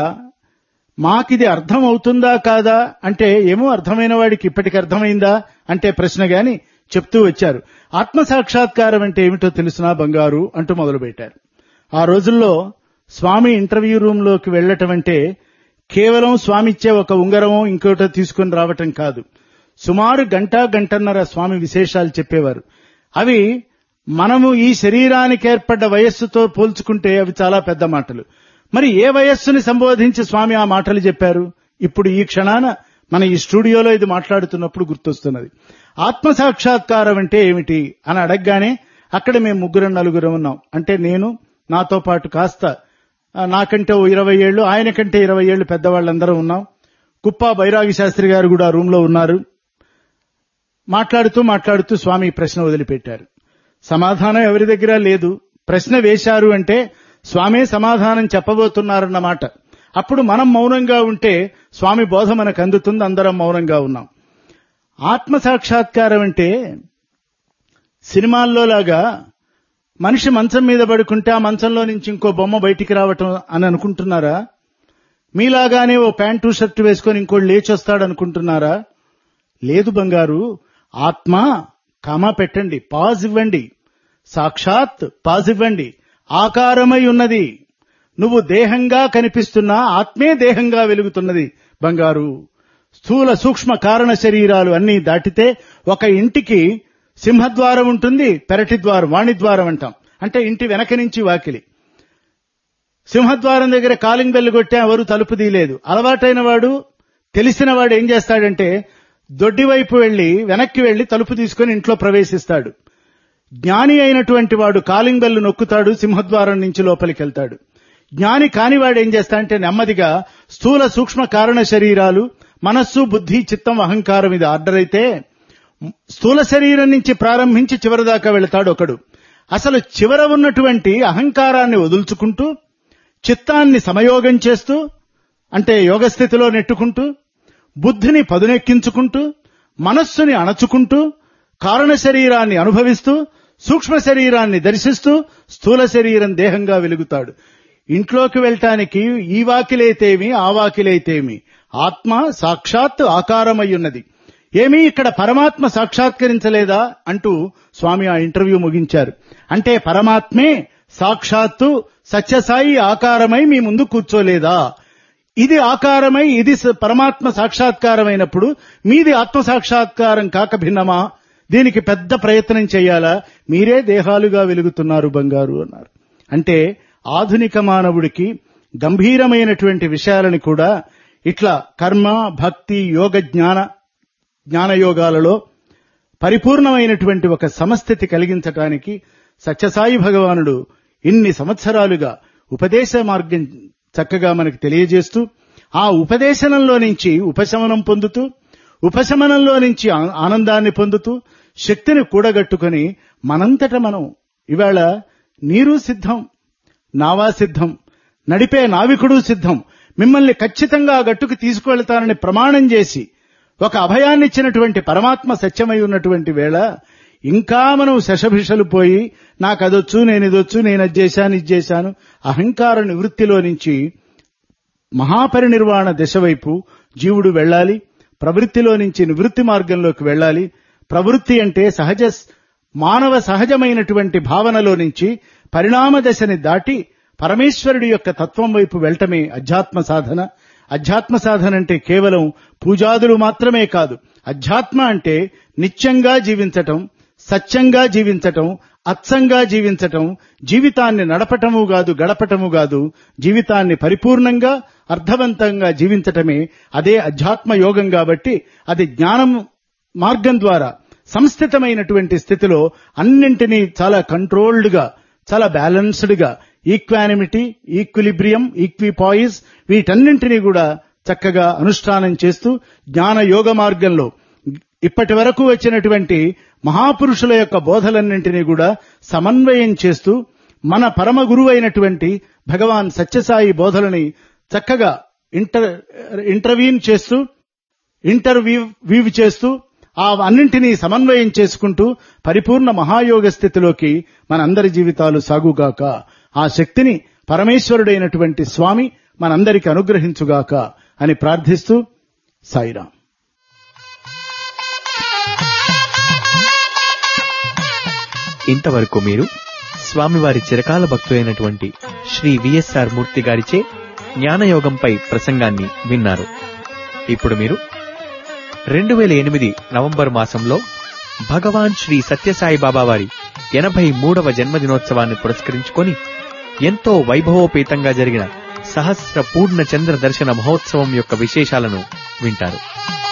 మాకిది అర్థం అవుతుందా కాదా అంటే ఏమో అర్థమైన వాడికి ఇప్పటికి అర్థమైందా అంటే ప్రశ్న గాని చెప్తూ వచ్చారు ఆత్మ సాక్షాత్కారం అంటే ఏమిటో తెలుసునా బంగారు అంటూ మొదలుపెట్టారు ఆ రోజుల్లో స్వామి ఇంటర్వ్యూ రూమ్ లోకి వెళ్లటం అంటే కేవలం స్వామి ఇచ్చే ఒక ఉంగరమో ఇంకోటో తీసుకుని రావటం కాదు సుమారు గంట గంటన్నర స్వామి విశేషాలు చెప్పేవారు అవి మనము ఈ శరీరానికి ఏర్పడ్డ వయస్సుతో పోల్చుకుంటే అవి చాలా పెద్ద మాటలు మరి ఏ వయస్సుని సంబోధించి స్వామి ఆ మాటలు చెప్పారు ఇప్పుడు ఈ క్షణాన మన ఈ స్టూడియోలో ఇది మాట్లాడుతున్నప్పుడు గుర్తొస్తున్నది ఆత్మ సాక్షాత్కారం అంటే ఏమిటి అని అడగగానే అక్కడ మేము ముగ్గురం నలుగురం ఉన్నాం అంటే నేను నాతో పాటు కాస్త ఆ, నాకంటే ఓ ఇరవై ఏళ్ళు ఆయన కంటే ఇరవై ఏళ్ళు పెద్దవాళ్ళందరం ఉన్నాం కుప్ప బైరాగి శాస్త్రి గారు కూడా రూమ్ లో ఉన్నారు మాట్లాడుతూ మాట్లాడుతూ స్వామి ఈ ప్రశ్న వదిలిపెట్టారు సమాధానం ఎవరి దగ్గర లేదు ప్రశ్న వేశారు అంటే స్వామే సమాధానం చెప్పబోతున్నారన్నమాట అప్పుడు మనం మౌనంగా ఉంటే స్వామి బోధ మనకు అందుతుంది అందరం మౌనంగా ఉన్నాం ఆత్మ సాక్షాత్కారం అంటే సినిమాల్లో లాగా మనిషి మంచం మీద పడుకుంటే ఆ మంచంలో నుంచి ఇంకో బొమ్మ బయటికి రావటం అని అనుకుంటున్నారా మీలాగానే ఓ ప్యాంటు షర్ట్ వేసుకొని ఇంకోటి లేచొస్తాడు అనుకుంటున్నారా లేదు బంగారు ఆత్మ కామా పెట్టండి పాజ్ ఇవ్వండి సాక్షాత్ పాజ్ ఇవ్వండి ఆకారమై ఉన్నది నువ్వు దేహంగా కనిపిస్తున్నా ఆత్మే దేహంగా వెలుగుతున్నది బంగారు స్థూల సూక్ష్మ కారణ శరీరాలు అన్నీ దాటితే ఒక ఇంటికి సింహద్వారం ఉంటుంది పెరటి ద్వారం వాణిద్వారం అంటాం అంటే ఇంటి వెనక నుంచి వాకిలి సింహద్వారం దగ్గర కాలింగ్ బెల్ కొట్టే ఎవరు తలుపు తీయలేదు అలవాటైన వాడు తెలిసిన వాడు ఏం చేస్తాడంటే దొడ్డి వైపు వెళ్లి వెనక్కి వెళ్లి తలుపు తీసుకొని ఇంట్లో ప్రవేశిస్తాడు జ్ఞాని అయినటువంటి వాడు కాలింగ్ బెల్ నొక్కుతాడు సింహద్వారం నుంచి లోపలికి వెళ్తాడు జ్ఞాని కానివాడు ఏం చేస్తాడంటే నెమ్మదిగా స్థూల సూక్ష్మ కారణ శరీరాలు మనస్సు బుద్ధి చిత్తం అహంకారం ఇది ఆర్డర్ అయితే స్థూల శరీరం నుంచి ప్రారంభించి చివరి దాకా వెళతాడు ఒకడు అసలు చివర ఉన్నటువంటి అహంకారాన్ని వదుల్చుకుంటూ చిత్తాన్ని సమయోగం చేస్తూ అంటే యోగ స్థితిలో నెట్టుకుంటూ బుద్ధిని పదునెక్కించుకుంటూ మనస్సుని అణచుకుంటూ కారణ శరీరాన్ని అనుభవిస్తూ సూక్ష్మ శరీరాన్ని దర్శిస్తూ స్థూల శరీరం దేహంగా వెలుగుతాడు ఇంట్లోకి వెళ్ళటానికి ఈ వాకిలైతేమి ఆ వాకిలైతేమి ఆత్మ సాక్షాత్ ఆకారమై ఉన్నది ఏమీ ఇక్కడ పరమాత్మ సాక్షాత్కరించలేదా అంటూ స్వామి ఆ ఇంటర్వ్యూ ముగించారు అంటే పరమాత్మే సాక్షాత్తు సత్యసాయి ఆకారమై మీ ముందు కూర్చోలేదా ఇది ఆకారమై ఇది స- పరమాత్మ సాక్షాత్కారమైనప్పుడు మీది ఆత్మ సాక్షాత్కారం కాక భిన్నమా దీనికి పెద్ద ప్రయత్నం చేయాలా మీరే దేహాలుగా వెలుగుతున్నారు బంగారు అన్నారు అంటే ఆధునిక మానవుడికి గంభీరమైనటువంటి విషయాలని కూడా ఇట్లా కర్మ భక్తి యోగ జ్ఞాన జ్ఞానయోగాలలో పరిపూర్ణమైనటువంటి ఒక సమస్థితి కలిగించటానికి సత్యసాయి భగవానుడు ఇన్ని సంవత్సరాలుగా ఉపదేశ మార్గం చక్కగా మనకు తెలియజేస్తూ ఆ ఉపదేశనంలో నుంచి ఉపశమనం పొందుతూ ఉపశమనంలో నుంచి ఆ- ఆనందాన్ని పొందుతూ శక్తిని కూడగట్టుకొని మనంతట మనం ఇవాళ నీరు సిద్ధం నావా సిద్ధం నడిపే నావికుడు సిద్ధం మిమ్మల్ని ఖచ్చితంగా ఆ గట్టుకు తీసుకువెళ్తానని ప్రమాణం చేసి ఒక అభయాన్నిచ్చినటువంటి పరమాత్మ సత్యమై ఉన్నటువంటి వేళ ఇంకా మనం శశభిషలు పోయి నాకు అదొచ్చు నేను ఇదొచ్చు నేను అది చేశాను ఇది చేశాను అహంకార నివృత్తిలో నుంచి మహాపరినిర్వాణ దశ వైపు జీవుడు వెళ్ళాలి ప్రవృత్తిలో నుంచి నివృత్తి మార్గంలోకి వెళ్ళాలి ప్రవృత్తి అంటే సహజ మానవ సహజమైనటువంటి భావనలో నుంచి పరిణామ దశని దాటి పరమేశ్వరుడి యొక్క తత్వం వైపు వెళ్ళటమే అధ్యాత్మ సాధన అధ్యాత్మ సాధన అంటే కేవలం పూజాదులు మాత్రమే కాదు అధ్యాత్మ అంటే నిత్యంగా జీవించటం సత్యంగా జీవించటం అత్సంగా జీవించటం జీవితాన్ని నడపటము కాదు గడపటము కాదు జీవితాన్ని పరిపూర్ణంగా అర్థవంతంగా జీవించటమే అదే అధ్యాత్మ యోగం కాబట్టి అది జ్ఞానం మార్గం ద్వారా సంస్థితమైనటువంటి స్థితిలో అన్నింటినీ చాలా కంట్రోల్డ్ గా చాలా బ్యాలెన్స్డ్ గా ఈక్వానిమిటీ ఈక్విలిబ్రియం ఈక్విపాయిస్ వీటన్నింటినీ కూడా చక్కగా అనుష్ఠానం చేస్తూ జ్ఞాన యోగ మార్గంలో ఇప్పటి వరకు వచ్చినటువంటి మహాపురుషుల యొక్క బోధలన్నింటినీ కూడా సమన్వయం చేస్తూ మన పరమ గురువు అయినటువంటి భగవాన్ సత్యసాయి బోధలని చక్కగా ఇంటర్ ఇంటర్వ్యూన్ చేస్తూ ఇంటర్వ్యూ వీవ్ చేస్తూ ఆ అన్నింటినీ సమన్వయం చేసుకుంటూ పరిపూర్ణ మహాయోగ స్థితిలోకి మనందరి జీవితాలు సాగుగాక ఆ శక్తిని పరమేశ్వరుడైనటువంటి స్వామి మనందరికి అనుగ్రహించుగాక అని ప్రార్థిస్తూ సాయిరాం ఇంతవరకు మీరు స్వామివారి చిరకాల భక్తులైనటువంటి శ్రీ విఎస్ఆర్ మూర్తి గారిచే జ్ఞానయోగంపై ప్రసంగాన్ని విన్నారు ఇప్పుడు మీరు రెండు వేల ఎనిమిది నవంబర్ మాసంలో భగవాన్ శ్రీ సత్యసాయి బాబా వారి ఎనభై మూడవ జన్మదినోత్సవాన్ని పురస్కరించుకొని ఎంతో వైభవోపేతంగా జరిగిన సహస్ర పూర్ణ చంద్ర దర్శన మహోత్సవం యొక్క విశేషాలను వింటారు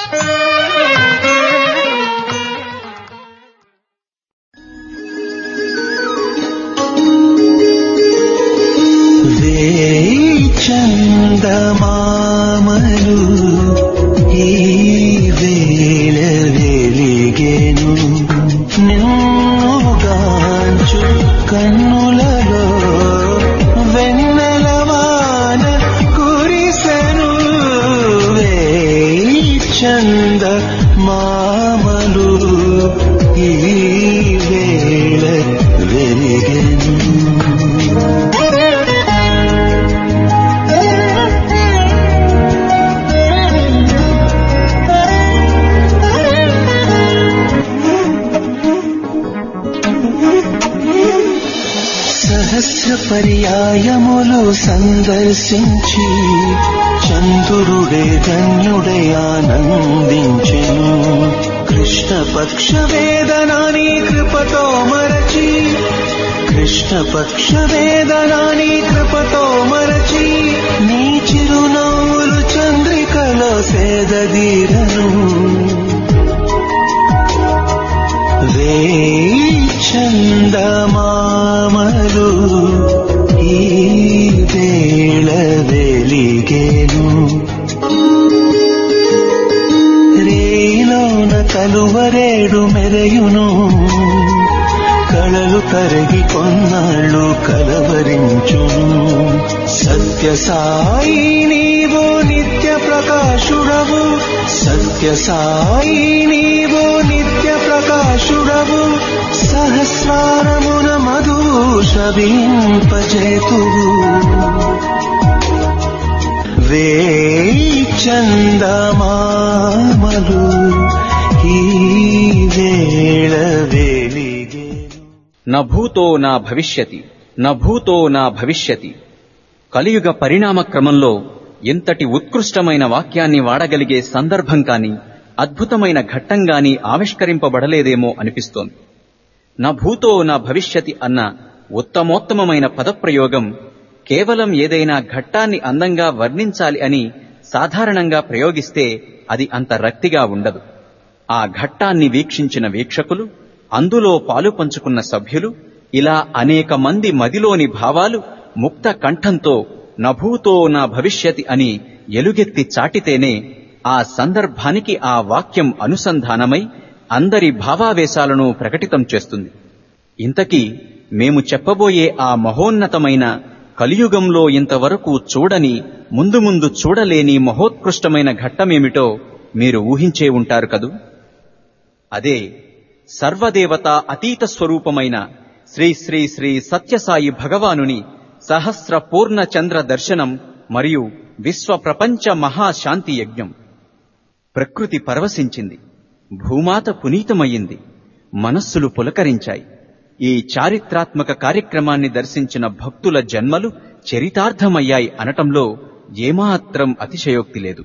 చందమామలు ఈ వేళ వెలిగెను నిన్నుగాంచు కన్నులలో వెన్నెలవాన కురిసెను వేయి చంద మామలు ఈ వేళ వెలిగెను సహస్ర పర్యాయములు సందర్శించి చంద్రుడే ధన్యుడే ఆనందించెను కృష్ణ పక్ష వేదనాని కృపతో మరచి కృష్ణ పక్ష వేదనాని కృపతో మరచి నీ చిరునవ్వులు చంద్రికలో సేదదీరను వేయి చందమామలు ఈ వేళ వెలిగేను రేలోన కలువరేడు మెరయును కళలు కరిగి కొన్నాళ్ళు కలవరించును సత్య సాయి నీవు నిత్య ప్రకాశుడవు సత్య సాయి నీవు నిత్య ప్రకాశుడవు సహస్రారమున మధు శవింపజేతువు వేయి చందమామలు ఈ వేళ వెలిగేను న భూతో నా భవిష్యతి న భూతో నా భవిష్యతి కలియుగ పరిణామ క్రమంలో ఎంతటి ఉత్కృష్టమైన వాక్యాన్ని వాడగలిగే సందర్భం కాని అద్భుతమైన ఘట్టం గాని ఆవిష్కరింపబడలేదేమో అనిపిస్తోంది నా భూతో నా భవిష్యతి అన్న ఉత్తమోత్తమమైన పదప్రయోగం కేవలం ఏదైనా ఘట్టాన్ని అందంగా వర్ణించాలి అని సాధారణంగా ప్రయోగిస్తే అది అంత రక్తిగా ఉండదు ఆ ఘట్టాన్ని వీక్షించిన వీక్షకులు అందులో పాలు పంచుకున్న సభ్యులు ఇలా అనేక మంది మదిలోని భావాలు ముక్త కంఠంతో నభూతో నా భవిష్యతి అని ఎలుగెత్తి చాటితేనే ఆ సందర్భానికి ఆ వాక్యం అనుసంధానమై అందరి భావావేశాలను ప్రకటితం చేస్తుంది ఇంతకీ మేము చెప్పబోయే ఆ మహోన్నతమైన కలియుగంలో ఇంతవరకు చూడని ముందు ముందు చూడలేని మహోత్కృష్టమైన ఘట్టమేమిటో మీరు ఊహించే ఉంటారు కదూ అదే సర్వదేవత అతీత స్వరూపమైన శ్రీ శ్రీ శ్రీ సత్యసాయి భగవానుని సహస్ర పూర్ణ చంద్ర దర్శనం మరియు విశ్వ ప్రపంచ మహాశాంతి యజ్ఞం ప్రకృతి పరవశించింది భూమాత పునీతమయ్యింది మనస్సులు పులకరించాయి ఈ చారిత్రాత్మక కార్యక్రమాన్ని దర్శించిన భక్తుల జన్మలు చరితార్థమయ్యాయి అనటంలో ఏమాత్రం అతిశయోక్తి లేదు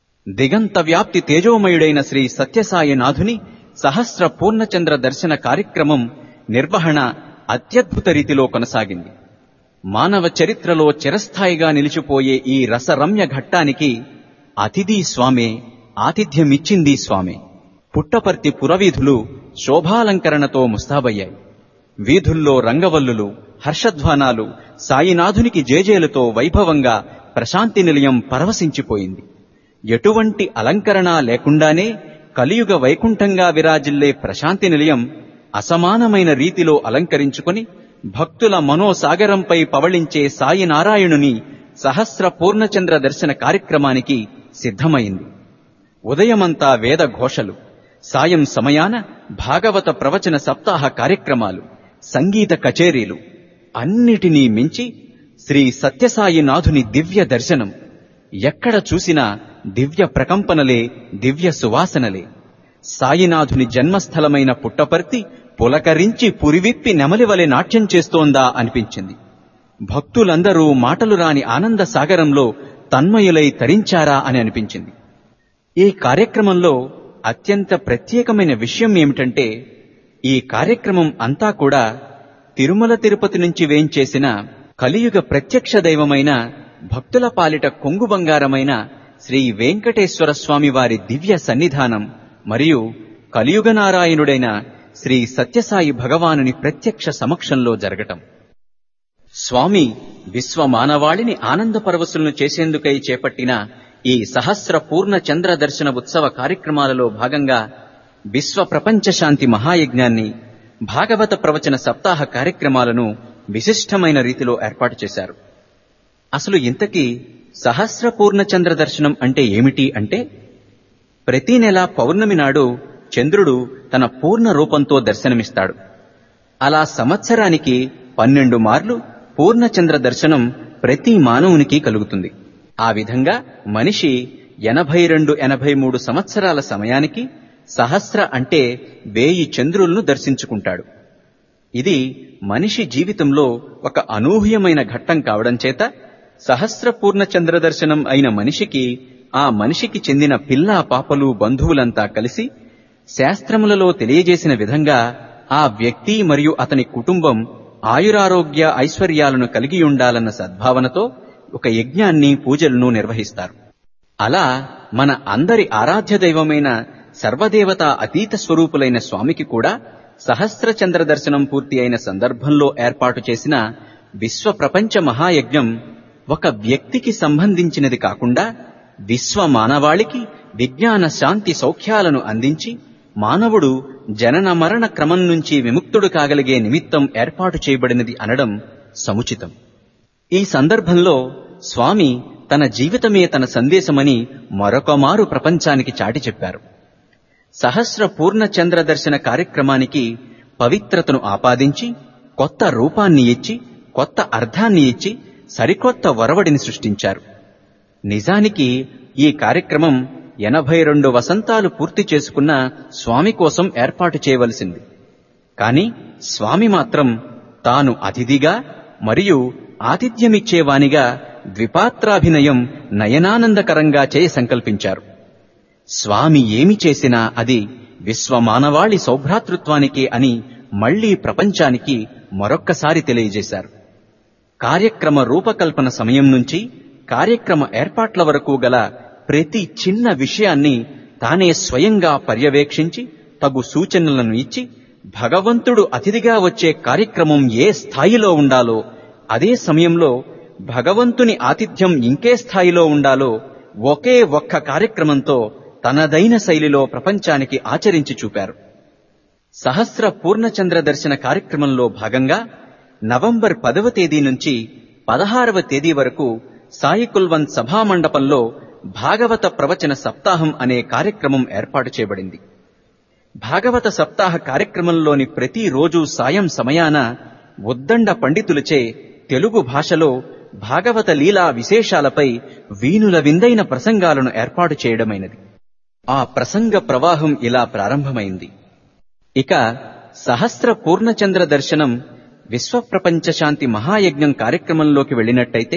దిగంత వ్యాప్తి తేజోమయుడైన శ్రీ సత్యసాయి నాథుని సహస్ర పూర్ణచంద్ర దర్శన కార్యక్రమం నిర్వహణ అత్యద్భుత రీతిలో కొనసాగింది మానవ చరిత్రలో చిరస్థాయిగా నిలిచిపోయే ఈ రసరమ్య ఘట్టానికి అతిథి స్వామే ఆతిథ్యమిచ్చింది స్వామే పుట్టపర్తి పురవీధులు శోభాలంకరణతో ముస్తాబయ్యాయి వీధుల్లో రంగవల్లులు హర్షధ్వానాలు సాయినాథునికి జేజేలతో వైభవంగా ప్రశాంతి నిలయం పరవశించిపోయింది ఎటువంటి అలంకరణ లేకుండానే కలియుగ వైకుంఠంగా విరాజిల్లే ప్రశాంతి నిలయం అసమానమైన రీతిలో అలంకరించుకొని భక్తుల మనోసాగరంపై పవళించే సాయి నారాయణుని సహస్ర పూర్ణచంద్ర దర్శన కార్యక్రమానికి సిద్ధమైంది ఉదయమంతా వేద ఘోషలు సాయం సమయాన భాగవత ప్రవచన సప్తాహ కార్యక్రమాలు సంగీత కచేరీలు అన్నిటినీ మించి శ్రీ సత్యసాయి నాథుని దివ్య దర్శనం ఎక్కడ చూసినా దివ్య ప్రకంపనలే దివ్య సువాసనలే సాయినాథుని జన్మస్థలమైన పుట్టపర్తి పులకరించి పురివిప్పి నెమలివలె నాట్యం చేస్తోందా అనిపించింది భక్తులందరూ మాటలు రాని ఆనంద సాగరంలో తన్మయులై తరించారా అని అనిపించింది ఈ కార్యక్రమంలో అత్యంత ప్రత్యేకమైన విషయం ఏమిటంటే ఈ కార్యక్రమం అంతా కూడా తిరుమల తిరుపతి నుంచి వేంచేసిన కలియుగ ప్రత్యక్ష దైవమైన భక్తుల పాలిట కొంగు బంగారమైన శ్రీ వెంకటేశ్వర స్వామి వారి దివ్య సన్నిధానం మరియు కలియుగ నారాయణుడైన శ్రీ సత్యసాయి భగవానుని ప్రత్యక్ష సమక్షంలో జరగటం స్వామి విశ్వ మానవాళిని ఆనంద పరవశులను చేసేందుకై చేపట్టిన ఈ సహస్ర పూర్ణ చంద్ర దర్శన ఉత్సవ కార్యక్రమాలలో భాగంగా విశ్వ ప్రపంచ శాంతి మహాయజ్ఞాన్ని భాగవత ప్రవచన సప్తాహ కార్యక్రమాలను విశిష్టమైన రీతిలో ఏర్పాటు చేశారు అసలు ఇంతకీ సహస్ర పూర్ణ చంద్ర దర్శనం అంటే ఏమిటి అంటే ప్రతి నెల పౌర్ణమి నాడు చంద్రుడు తన పూర్ణ రూపంతో దర్శనమిస్తాడు అలా సంవత్సరానికి పన్నెండు మార్లు పూర్ణచంద్ర దర్శనం ప్రతి మానవునికి కలుగుతుంది ఆ విధంగా మనిషి ఎనభై రెండు ఎనభై మూడు సంవత్సరాల సమయానికి సహస్ర అంటే వేయి చంద్రులను దర్శించుకుంటాడు ఇది మనిషి జీవితంలో ఒక అనూహ్యమైన ఘట్టం కావడం చేత సహస్ర పూర్ణ చంద్ర దర్శనం అయిన మనిషికి ఆ మనిషికి చెందిన పిల్లా పాపలు బంధువులంతా కలిసి శాస్త్రములలో తెలియజేసిన విధంగా ఆ వ్యక్తి మరియు అతని కుటుంబం ఆయురారోగ్య ఐశ్వర్యాలను కలిగి ఉండాలన్న సద్భావనతో ఒక యజ్ఞాన్ని పూజలను నిర్వహిస్తారు అలా మన అందరి ఆరాధ్య దైవమైన సర్వదేవత అతీత స్వరూపులైన స్వామికి కూడా సహస్ర చంద్ర దర్శనం పూర్తి అయిన సందర్భంలో ఏర్పాటు చేసిన విశ్వ ప్రపంచ మహాయజ్ఞం ఒక వ్యక్తికి సంబంధించినది కాకుండా విశ్వ మానవాళికి విజ్ఞాన శాంతి సౌఖ్యాలను అందించి మానవుడు జనన మరణ క్రమం నుంచి విముక్తుడు కాగలిగే నిమిత్తం ఏర్పాటు చేయబడినది అనడం సముచితం ఈ సందర్భంలో స్వామి తన జీవితమే తన సందేశమని మరొక మారు ప్రపంచానికి చాటి చెప్పారు సహస్ర పూర్ణ చంద్ర దర్శన కార్యక్రమానికి పవిత్రతను ఆపాదించి కొత్త రూపాన్ని ఇచ్చి కొత్త అర్థాన్ని ఇచ్చి సరికొత్త వరవడిని సృష్టించారు నిజానికి ఈ కార్యక్రమం ఎనభై రెండు వసంతాలు పూర్తి చేసుకున్న స్వామి కోసం ఏర్పాటు చేయవలసింది కాని స్వామి మాత్రం తాను అతిథిగా మరియు ఆతిథ్యమిచ్చేవానిగా ద్విపాత్రాభినయం నయనానందకరంగా చేయ సంకల్పించారు స్వామి ఏమి చేసినా అది విశ్వమానవాళి సౌభ్రాతృత్వానికే అని మళ్లీ ప్రపంచానికి మరొక్కసారి తెలియజేశారు కార్యక్రమ రూపకల్పన సమయం నుంచి కార్యక్రమ ఏర్పాట్ల వరకు గల ప్రతి చిన్న విషయాన్ని తానే స్వయంగా పర్యవేక్షించి తగు సూచనలను ఇచ్చి భగవంతుడు అతిథిగా వచ్చే కార్యక్రమం ఏ స్థాయిలో ఉండాలో అదే సమయంలో భగవంతుని ఆతిథ్యం ఇంకే స్థాయిలో ఉండాలో ఒకే ఒక్క కార్యక్రమంతో తనదైన శైలిలో ప్రపంచానికి ఆచరించి చూపారు సహస్ర పూర్ణచంద్ర దర్శన కార్యక్రమంలో భాగంగా నవంబర్ పదవ తేదీ నుంచి పదహారవ తేదీ వరకు సాయి కుల్వంత్ సభామండపంలో భాగవత ప్రవచన సప్తాహం అనే కార్యక్రమం ఏర్పాటు చేయబడింది భాగవత సప్తాహ కార్యక్రమంలోని ప్రతి రోజు సాయం సమయాన ఉద్దండ పండితులచే తెలుగు భాషలో భాగవత లీలా విశేషాలపై వీనుల విందైన ప్రసంగాలను ఏర్పాటు చేయడమైనది ఆ ప్రసంగ ప్రవాహం ఇలా ప్రారంభమైంది ఇక సహస్ర పూర్ణచంద్ర దర్శనం విశ్వప్రపంచ శాంతి మహాయజ్ఞం కార్యక్రమంలోకి వెళ్ళినట్టయితే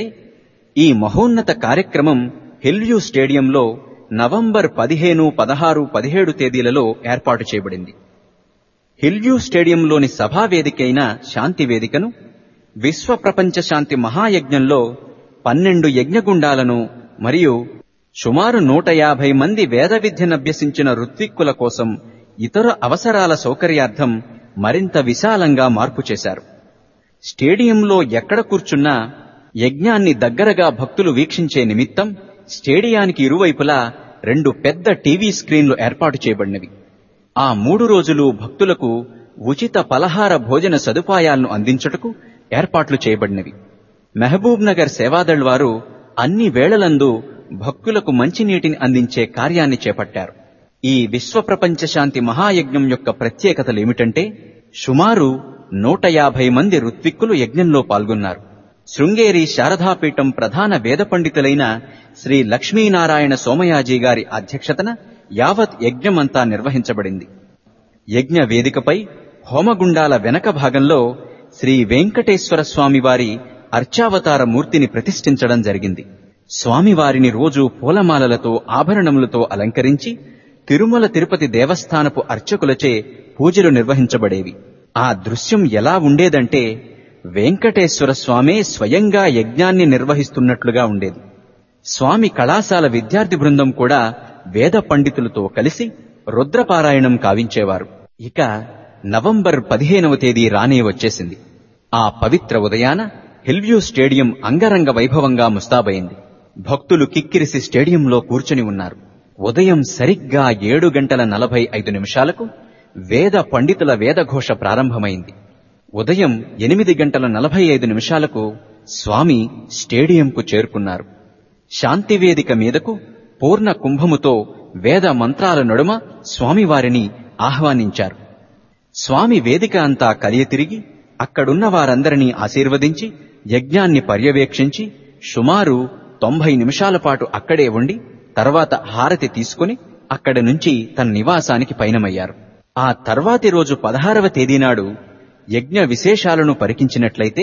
ఈ మహోన్నత కార్యక్రమం హిల్వ్యూ స్టేడియంలో నవంబర్ పదిహేను పదహారు పదిహేడు తేదీలలో ఏర్పాటు చేయబడింది హిల్వ్యూ స్టేడియంలోని సభా వేదికైన శాంతి వేదికను విశ్వ ప్రపంచ శాంతి మహాయజ్ఞంలో పన్నెండు యజ్ఞగుండాలను మరియు సుమారు నూట యాభై మంది వేద విద్యనభ్యసించిన ఋత్విక్కుల కోసం ఇతర అవసరాల సౌకర్యార్థం మరింత విశాలంగా మార్పు చేశారు స్టేడియంలో ఎక్కడ కూర్చున్నా యజ్ఞాన్ని దగ్గరగా భక్తులు వీక్షించే నిమిత్తం స్టేడియానికి ఇరువైపులా రెండు పెద్ద టీవీ స్క్రీన్లు ఏర్పాటు చేయబడినవి ఆ మూడు రోజులు భక్తులకు ఉచిత పలహార భోజన సదుపాయాలను అందించుటకు ఏర్పాట్లు చేయబడినవి మహబూబ్ నగర్ సేవాదళ్ వారు అన్ని వేళలందు భక్తులకు మంచినీటిని అందించే కార్యాన్ని చేపట్టారు ఈ విశ్వ ప్రపంచ శాంతి మహాయజ్ఞం యొక్క ప్రత్యేకతలేమిటంటే సుమారు నూట యాభై మంది ఋత్విక్కులు యజ్ఞంలో పాల్గొన్నారు శృంగేరి శారదాపీఠం ప్రధాన వేద పండితులైన శ్రీ లక్ష్మీనారాయణ సోమయాజీ గారి అధ్యక్షతన యావత్ యజ్ఞమంతా నిర్వహించబడింది యజ్ఞ వేదికపై హోమగుండాల వెనక భాగంలో శ్రీ వెంకటేశ్వర స్వామి వారి అర్చావతార మూర్తిని ప్రతిష్ఠించడం జరిగింది స్వామివారిని రోజు పూలమాలలతో ఆభరణములతో అలంకరించి తిరుమల తిరుపతి దేవస్థానపు అర్చకులచే పూజలు నిర్వహించబడేవి ఆ దృశ్యం ఎలా ఉండేదంటే వెంకటేశ్వర స్వామే స్వయంగా యజ్ఞాన్ని నిర్వహిస్తున్నట్లుగా ఉండేది స్వామి కళాశాల విద్యార్థి బృందం కూడా వేద పండితులతో కలిసి రుద్రపారాయణం కావించేవారు ఇక నవంబర్ పదిహేనవ తేదీ రానే వచ్చేసింది ఆ పవిత్ర ఉదయాన హిల్వ్యూ స్టేడియం అంగరంగ వైభవంగా ముస్తాబైంది భక్తులు కిక్కిరిసి స్టేడియంలో కూర్చుని ఉన్నారు ఉదయం సరిగ్గా ఏడు గంటల నలభై ఐదు నిమిషాలకు వేద పండితుల వేదఘోష ప్రారంభమైంది ఉదయం ఎనిమిది గంటల నలభై ఐదు నిమిషాలకు స్వామి స్టేడియంకు చేరుకున్నారు శాంతివేదిక మీదకు పూర్ణ కుంభముతో వేద మంత్రాల నడుమ స్వామివారిని ఆహ్వానించారు స్వామి వేదిక అంతా కలియ తిరిగి అక్కడున్న వారందరినీ ఆశీర్వదించి యజ్ఞాన్ని పర్యవేక్షించి సుమారు తొంభై నిమిషాల పాటు అక్కడే ఉండి తర్వాత హారతి తీసుకుని అక్కడి నుంచి తన నివాసానికి పయనమయ్యారు ఆ తర్వాతి రోజు పదహారవ తేదీనాడు యజ్ఞ విశేషాలను పరికించినట్లయితే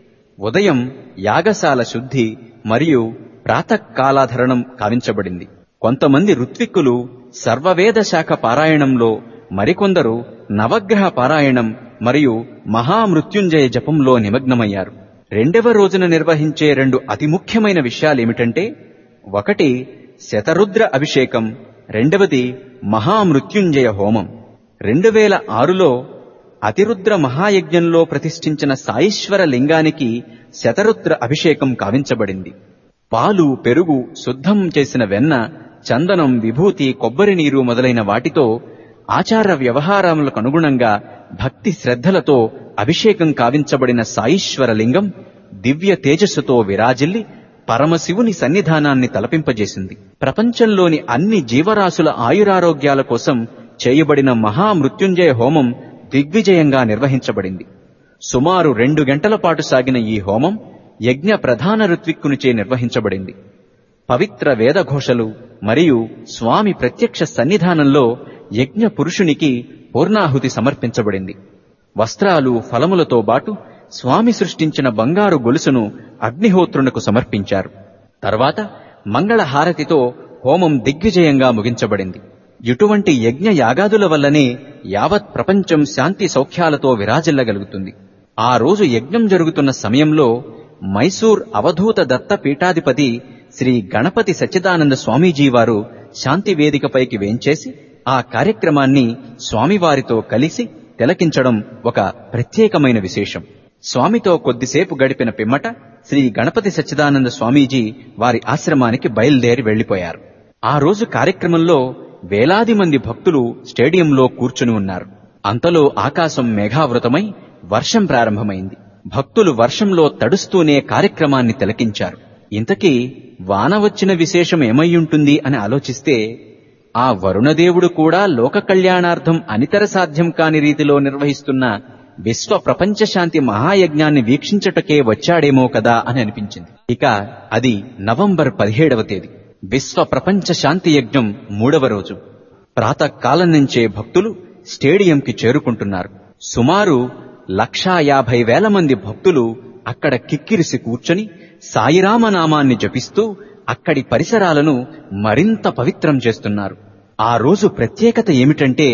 ఉదయం యాగశాల శుద్ధి మరియు ప్రాతకాలాధరణం కావించబడింది కొంతమంది ఋత్విక్కులు సర్వవేద శాఖ పారాయణంలో మరికొందరు నవగ్రహ పారాయణం మరియు మహామృత్యుంజయ జపంలో నిమగ్నమయ్యారు రెండవ రోజున నిర్వహించే రెండు అతి ముఖ్యమైన విషయాలేమిటంటే ఒకటి శతరుద్ర అభిషేకం రెండవది మహామృత్యుంజయ హోమం రెండు వేల ఆరులో అతిరుద్ర మహాయజ్ఞంలో ప్రతిష్ఠించిన సాయిశ్వర లింగానికి శతరుద్ర అభిషేకం కావించబడింది పాలు పెరుగు శుద్ధం చేసిన వెన్న చందనం విభూతి కొబ్బరి నీరు మొదలైన వాటితో ఆచార వ్యవహారములకు అనుగుణంగా భక్తి శ్రద్ధలతో అభిషేకం కావించబడిన సాయిశ్వర లింగం దివ్య తేజస్సుతో విరాజిల్లి పరమశివుని సన్నిధానాన్ని తలపింపజేసింది ప్రపంచంలోని అన్ని జీవరాశుల ఆయురారోగ్యాల కోసం చేయబడిన మహామృత్యుంజయ హోమం దిగ్విజయంగా నిర్వహించబడింది సుమారు రెండు గంటల పాటు సాగిన ఈ హోమం యజ్ఞ ప్రధాన ఋత్విక్కునిచే నిర్వహించబడింది పవిత్ర వేదఘోషలు మరియు స్వామి ప్రత్యక్ష సన్నిధానంలో యజ్ఞ పురుషునికి పూర్ణాహుతి సమర్పించబడింది వస్త్రాలు ఫలములతో బాటు స్వామి సృష్టించిన బంగారు గొలుసును అగ్నిహోత్రునకు సమర్పించారు తర్వాత మంగళహారతితో హోమం దిగ్విజయంగా ముగించబడింది ఇటువంటి యజ్ఞ యాగాదుల వల్లనే యావత్ ప్రపంచం శాంతి సౌఖ్యాలతో విరాజిల్లగలుగుతుంది ఆ రోజు యజ్ఞం జరుగుతున్న సమయంలో మైసూర్ అవధూత దత్త పీఠాధిపతి శ్రీ గణపతి సచ్చిదానంద స్వామీజీ వారు శాంతి వేదికపైకి వేంచేసి ఆ కార్యక్రమాన్ని స్వామివారితో కలిసి తిలకించడం ఒక ప్రత్యేకమైన విశేషం స్వామితో కొద్దిసేపు గడిపిన పిమ్మట శ్రీ గణపతి సచ్చిదానంద స్వామీజీ వారి ఆశ్రమానికి బయలుదేరి వెళ్లిపోయారు ఆ రోజు కార్యక్రమంలో వేలాది మంది భక్తులు స్టేడియంలో కూర్చుని ఉన్నారు అంతలో ఆకాశం మేఘావృతమై వర్షం ప్రారంభమైంది భక్తులు వర్షంలో తడుస్తూనే కార్యక్రమాన్ని తిలకించారు ఇంతకీ వాన వచ్చిన విశేషం ఏమయ్యుంటుంది అని ఆలోచిస్తే ఆ వరుణదేవుడు కూడా లోక కళ్యాణార్థం అనితర సాధ్యం కాని రీతిలో నిర్వహిస్తున్న విశ్వ ప్రపంచ శాంతి మహాయజ్ఞాన్ని వీక్షించటకే వచ్చాడేమో కదా అని అనిపించింది ఇక అది నవంబర్ పదిహేడవ తేదీ విశ్వ ప్రపంచ శాంతి యజ్ఞం మూడవ రోజు ప్రాతకాలం నుంచే భక్తులు స్టేడియంకి చేరుకుంటున్నారు సుమారు లక్షా యాభై వేల మంది భక్తులు అక్కడ కిక్కిరిసి కూర్చొని సాయిరామ నామాన్ని జపిస్తూ అక్కడి పరిసరాలను మరింత పవిత్రం చేస్తున్నారు ఆ రోజు ప్రత్యేకత ఏమిటంటే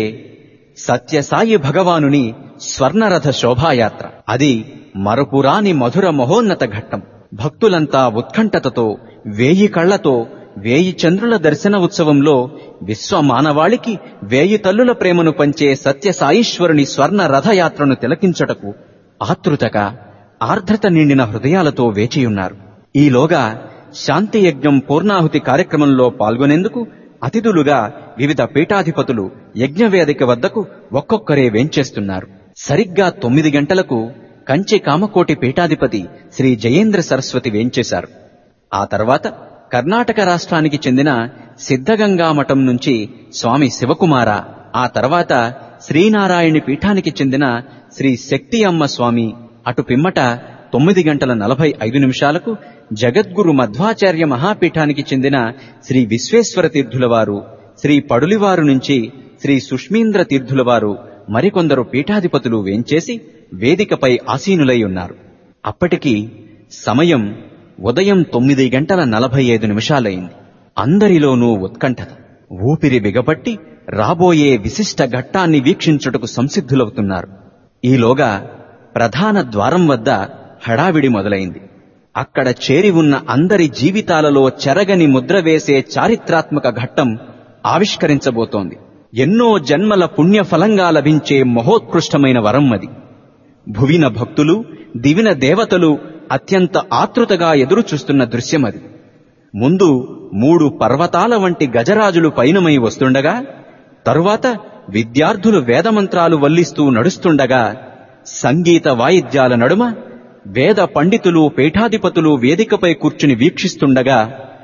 సత్యసాయి భగవానుని స్వర్ణరథ శోభాయాత్ర అది మరపురాని మధుర మహోన్నత ఘట్టం భక్తులంతా ఉత్కంఠతతో వేయి కళ్లతో వేయి చంద్రుల దర్శన ఉత్సవంలో విశ్వ మానవాళికి వేయి తల్లుల ప్రేమను పంచే సత్యసాయీశ్వరుని స్వర్ణ రథయాత్రను తిలకించటకు ఆతృతగా ఆర్ద్రత నిండిన హృదయాలతో వేచియున్నారు ఈలోగా శాంతి యజ్ఞం పూర్ణాహుతి కార్యక్రమంలో పాల్గొనేందుకు అతిథులుగా వివిధ పీఠాధిపతులు యజ్ఞవేదిక వద్దకు ఒక్కొక్కరే వేంచేస్తున్నారు సరిగ్గా తొమ్మిది గంటలకు కంచి కామకోటి పీఠాధిపతి శ్రీ జయేంద్ర సరస్వతి వేంచేశారు ఆ తర్వాత కర్ణాటక రాష్ట్రానికి చెందిన సిద్ధగంగా మఠం నుంచి స్వామి శివకుమార ఆ తర్వాత శ్రీనారాయణి పీఠానికి చెందిన శ్రీ శక్తి అమ్మ స్వామి అటు పిమ్మట తొమ్మిది గంటల నలభై ఐదు నిమిషాలకు జగద్గురు మధ్వాచార్య మహాపీఠానికి చెందిన శ్రీ విశ్వేశ్వర తీర్థుల వారు శ్రీ పడులివారు నుంచి శ్రీ సుష్మీంద్ర తీర్థుల వారు మరికొందరు పీఠాధిపతులు వేంచేసి వేదికపై ఆసీనులై ఉన్నారు అప్పటికి సమయం ఉదయం తొమ్మిది గంటల నలభై ఐదు నిమిషాలైంది అందరిలోనూ ఉత్కంఠత ఊపిరి బిగపట్టి రాబోయే విశిష్ట ఘట్టాన్ని వీక్షించుటకు సంసిద్ధులవుతున్నారు ఈలోగా ప్రధాన ద్వారం వద్ద హడావిడి మొదలైంది అక్కడ చేరి ఉన్న అందరి జీవితాలలో చెరగని ముద్ర వేసే చారిత్రాత్మక ఘట్టం ఆవిష్కరించబోతోంది ఎన్నో జన్మల పుణ్యఫలంగా లభించే మహోత్కృష్టమైన వరం అది భువిన భక్తులు దివిన దేవతలు అత్యంత ఆతృతగా ఎదురుచూస్తున్న దృశ్యం అది ముందు మూడు పర్వతాల వంటి గజరాజులు పైనమై వస్తుండగా తరువాత విద్యార్థులు వేదమంత్రాలు వల్లిస్తూ నడుస్తుండగా సంగీత వాయిద్యాల నడుమ వేద పండితులు పీఠాధిపతులు వేదికపై కూర్చుని వీక్షిస్తుండగా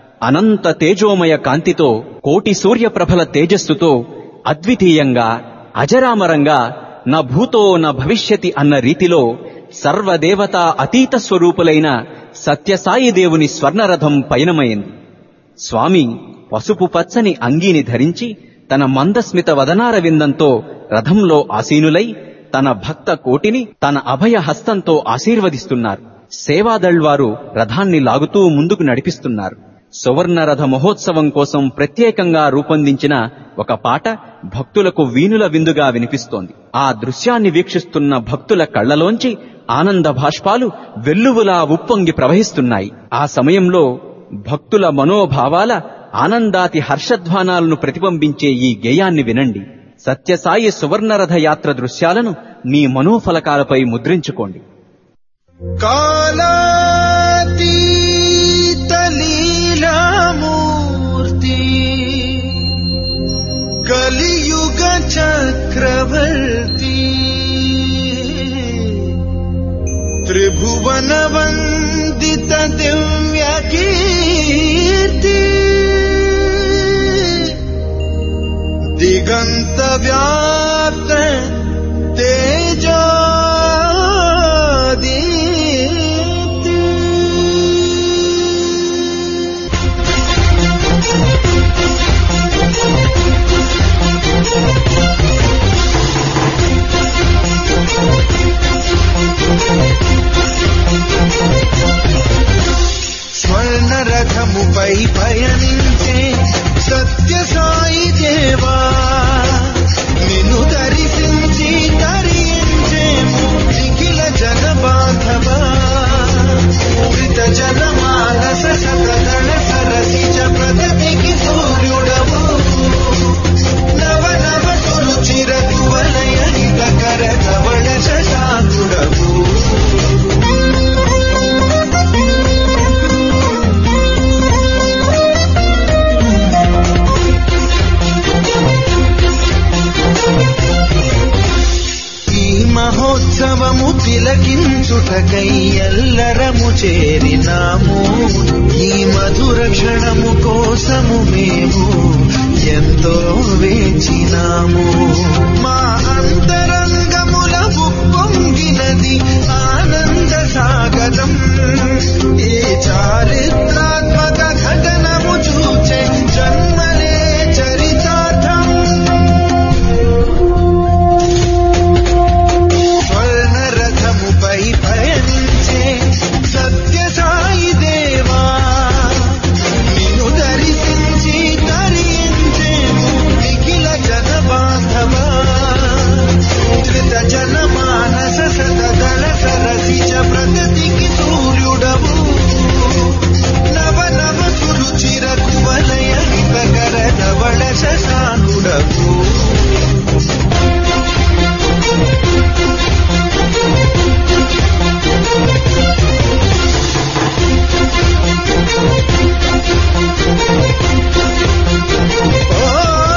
అనంత తేజోమయ కాంతితో కోటి సూర్యప్రభల తేజస్సుతో అద్వితీయంగా అజరామరంగా న భూతో న భవిష్యతి అన్న రీతిలో సర్వదేవతా అతీత స్వరూపులైన సత్యసాయి దేవుని స్వర్ణరథం పయనమైంది స్వామి పసుపు పచ్చని అంగీని ధరించి తన మందస్మిత వదనార విందంతో రథంలో ఆసీనులై తన భక్త కోటిని తన అభయ హస్తంతో ఆశీర్వదిస్తున్నారు సేవాదళ్ వారు రథాన్ని లాగుతూ ముందుకు నడిపిస్తున్నారు సువర్ణ రథ మహోత్సవం కోసం ప్రత్యేకంగా రూపొందించిన ఒక పాట భక్తులకు వీణుల విందుగా వినిపిస్తోంది ఆ దృశ్యాన్ని వీక్షిస్తున్న భక్తుల కళ్లలోంచి ఆనంద భాష్పాలు వెల్లువలా ఉప్పొంగి ప్రవహిస్తున్నాయి ఆ సమయంలో భక్తుల మనోభావాల ఆనందాతి హర్షధ్వానాలను ప్రతిబింబించే ఈ గేయాన్ని వినండి సత్యసాయి సువర్ణరథ యాత్ర దృశ్యాలను మీ మనోఫలకాలపై ముద్రించుకోండి కాలాతీత లీలామూర్తి కలియుగ చక్రవర్తి త్రిభువన వందిత దివ్య కీర్తి దిగంత వ్యాప్త తేజాదీప్తి స్వర్ణ రథముపై పయనించే సత్య సాయి దేవా నిన్ను మహోత్సవము తిలకించుటకై ఎల్లరము చేరినాము ఈ మధుర క్షణము కోసము మేము ఎంతో వేచినాము మా అంతరంగముల ఉప్పొంగినది ఆనంద సాగరం ఈ చారిత్రాత్మక ఘటనము చూచే జన్మలే చరితార్థం స్వర్ణరథముపై పయనించే సత్య సాయి దేవా నిన్ను దర్శించి తరించేము నిఖిల జన బాంధవా ధృత జన మానస సతదళ సరసిజ ప్రగతికి సూర్యుడవు నవ నవ సురుచిర కువలయ హితకర ధవళ శశానుడవు ఓ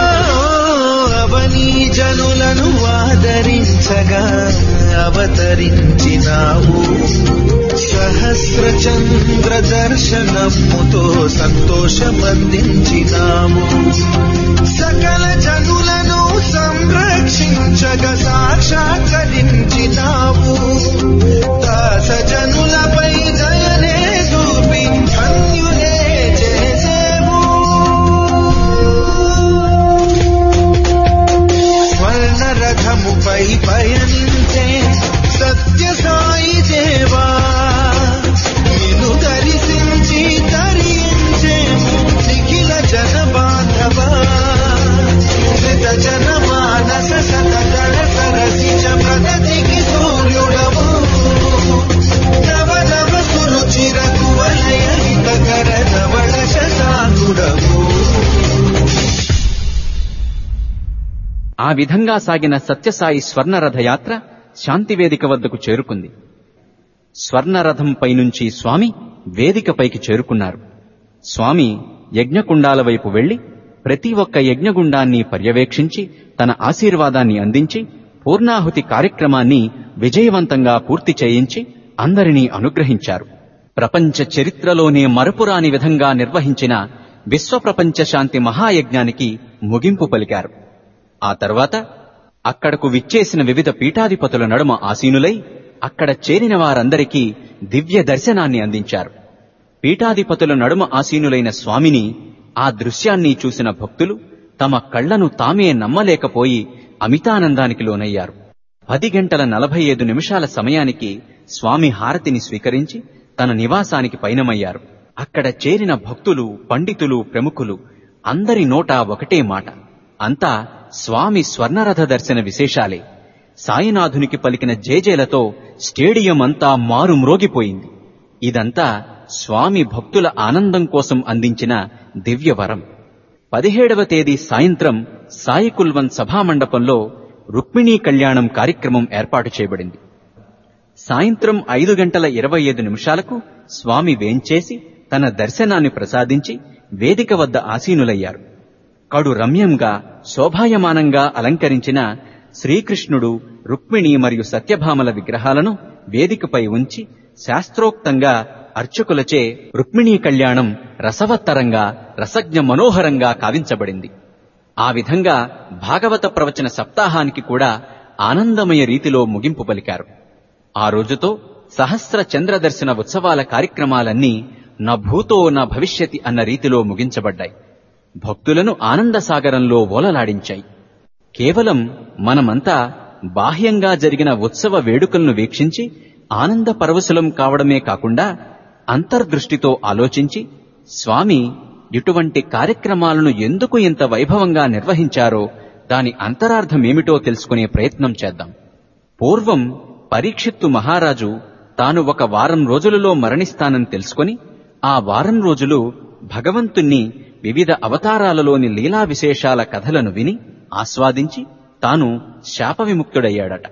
అవనీ జనులను ఆదరించగా అవతరించినావు సహస్ర చంద్ర దర్శనముతో సంతోషమందించినాము సకల జనులను సంరక్షించగా సాక్షాత్కరించినావు దాస జనులపై దయనే చూపి ధన్యులే చేసేవు స్వర్ణరథముపై పయనించే సత్య సాయి దేవా నిన్ను దర్శించి తరించేము నిఖిల జన బాంధవా ధృత జన మానస సతదళ సరసిజ ప్రగతికి సూర్యుడవు నవ నవ సురుచిర కువలయ హితకర ధవళ శశానుడవు ఆ విధంగా సాగిన సత్యసాయి స్వర్ణరథ యాత్ర శాంతివేదిక వద్దకు చేరుకుంది స్వర్ణరథంపై నుంచి స్వామి వేదికపైకి చేరుకున్నారు స్వామి యజ్ఞకుండాల వైపు వెళ్లి ప్రతి ఒక్క యజ్ఞగుండాన్ని పర్యవేక్షించి తన ఆశీర్వాదాన్ని అందించి పూర్ణాహుతి కార్యక్రమాన్ని విజయవంతంగా పూర్తి చేయించి అందరినీ అనుగ్రహించారు ప్రపంచ చరిత్రలోనే మరపురాని విధంగా నిర్వహించిన విశ్వప్రపంచ శాంతి మహాయజ్ఞానికి ముగింపు పలికారు ఆ తర్వాత అక్కడకు విచ్చేసిన వివిధ పీఠాధిపతుల నడుమ ఆసీనులై అక్కడ చేరిన వారందరికీ దివ్య దర్శనాన్ని అందించారు పీఠాధిపతుల నడుమ ఆసీనులైన స్వామిని ఆ దృశ్యాన్ని చూసిన భక్తులు తమ కళ్లను తామే నమ్మలేకపోయి అమితానందానికి లోనయ్యారు పది గంటల నలభై ఐదు నిమిషాల సమయానికి స్వామి హారతిని స్వీకరించి తన నివాసానికి పయనమయ్యారు అక్కడ చేరిన భక్తులు పండితులు ప్రముఖులు అందరి నోట ఒకటే మాట అంతా స్వామి స్వర్ణరథ దర్శన విశేషాలే సాయినాథునికి పలికిన జేజేలతో స్టేడియం అంతా మారుమ్రోగిపోయింది ఇదంతా స్వామి భక్తుల ఆనందం కోసం అందించిన దివ్యవరం పదిహేడవ తేదీ సాయంత్రం సాయి కుల్వన్ సభామండపంలో రుక్మిణీ కళ్యాణం కార్యక్రమం ఏర్పాటు చేయబడింది సాయంత్రం ఐదు గంటల ఇరవై ఐదు నిమిషాలకు స్వామి వేంచేసి తన దర్శనాన్ని ప్రసాదించి వేదిక వద్ద ఆసీనులయ్యారు కడు రమ్యంగా శోభాయమానంగా అలంకరించిన శ్రీకృష్ణుడు రుక్మిణి మరియు సత్యభామల విగ్రహాలను వేదికపై ఉంచి శాస్త్రోక్తంగా అర్చకులచే రుక్మిణీ కళ్యాణం రసవత్తరంగా రసజ్ఞ మనోహరంగా కావించబడింది ఆ విధంగా భాగవత ప్రవచన సప్తాహానికి కూడా ఆనందమయ రీతిలో ముగింపు పలికారు ఆ రోజుతో సహస్ర చంద్ర దర్శన ఉత్సవాల కార్యక్రమాలన్నీ నా భూతో నా భవిష్యతి అన్న రీతిలో ముగించబడ్డాయి భక్తులను ఆనంద సాగరంలో ఓలలాడించాయి కేవలం మనమంతా బాహ్యంగా జరిగిన ఉత్సవ వేడుకలను వీక్షించి ఆనంద పరవశులం కావడమే కాకుండా అంతర్దృష్టితో ఆలోచించి స్వామి ఇటువంటి కార్యక్రమాలను ఎందుకు ఇంత వైభవంగా నిర్వహించారో దాని అంతరార్థమేమిటో తెలుసుకునే ప్రయత్నం చేద్దాం పూర్వం పరీక్షిత్తు మహారాజు తాను ఒక వారం రోజులలో మరణిస్తానని తెలుసుకొని ఆ వారం రోజులు భగవంతుణ్ణి వివిధ అవతారాలలోని లీలా విశేషాల కథలను విని ఆస్వాదించి తాను శాప విముక్తుడయ్యాడట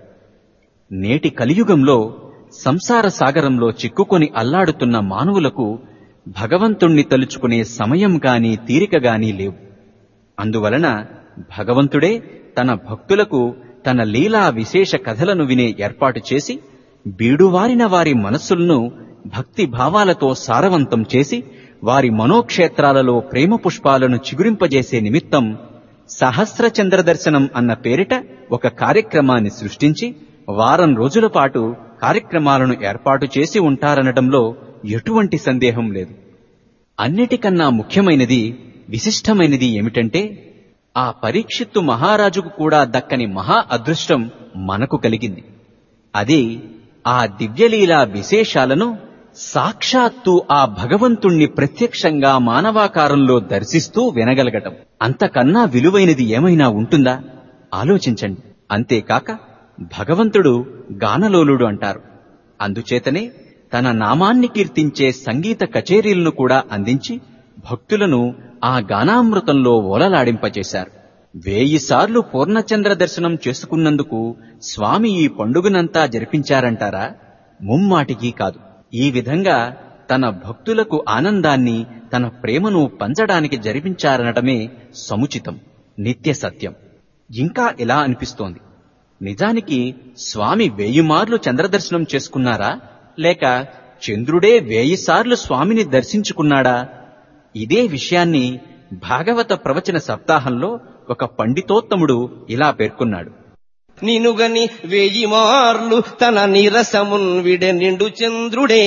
నేటి కలియుగంలో సంసార సాగరంలో చిక్కుకొని అల్లాడుతున్న మానవులకు భగవంతుణ్ణి తలుచుకునే సమయం గాని తీరిక గాని లేవు అందువలన భగవంతుడే తన భక్తులకు తన లీలా విశేష కథలను వినే ఏర్పాటు చేసి బీడువారిన వారి మనస్సులను భక్తి భావాలతో సారవంతం చేసి వారి మనోక్షేత్రాలలో ప్రేమ పుష్పాలను చిగురింపజేసే నిమిత్తం సహస్ర చంద్ర దర్శనం అన్న పేరిట ఒక కార్యక్రమాన్ని సృష్టించి వారం రోజుల పాటు కార్యక్రమాలను ఏర్పాటు చేసి ఉంటారనడంలో ఎటువంటి సందేహం లేదు అన్నిటికన్నా ముఖ్యమైనది విశిష్టమైనది ఏమిటంటే ఆ పరీక్షిత్తు మహారాజుకు కూడా దక్కని మహా అదృష్టం మనకు కలిగింది అది ఆ దివ్యలీలా విశేషాలను సాక్షాత్తు ఆ భగవంతుణ్ణి ప్రత్యక్షంగా మానవాకారంలో దర్శిస్తూ వినగలగటం అంతకన్నా విలువైనది ఏమైనా ఉంటుందా ఆలోచించండి అంతేకాక భగవంతుడు గానలోలుడు అంటారు అందుచేతనే తన నామాన్ని కీర్తించే సంగీత కచేరీలను కూడా అందించి భక్తులను ఆ గానామృతంలో ఓలలాడింపచేశారు వేయి సార్లు పూర్ణచంద్ర దర్శనం చేసుకున్నందుకు స్వామి ఈ పండుగనంతా జరిపించారంటారా ముమ్మాటికి కాదు ఈ విధంగా తన భక్తులకు ఆనందాన్ని తన ప్రేమను పంచడానికి జరిపించారనటమే సముచితం నిత్య సత్యం ఇంకా ఎలా అనిపిస్తోంది నిజానికి స్వామి వేయి మార్లు చంద్రదర్శనం చేసుకున్నారా లేక చంద్రుడే వేయి సార్లు స్వామిని దర్శించుకున్నాడా ఇదే విషయాన్ని భాగవత ప్రవచన సప్తాహంలో ఒక పండితోత్తముడు ఇలా పేర్కొన్నాడు నినుగని వేయి మార్లు తన నిరసమున్ విడె నిండు చంద్రుడే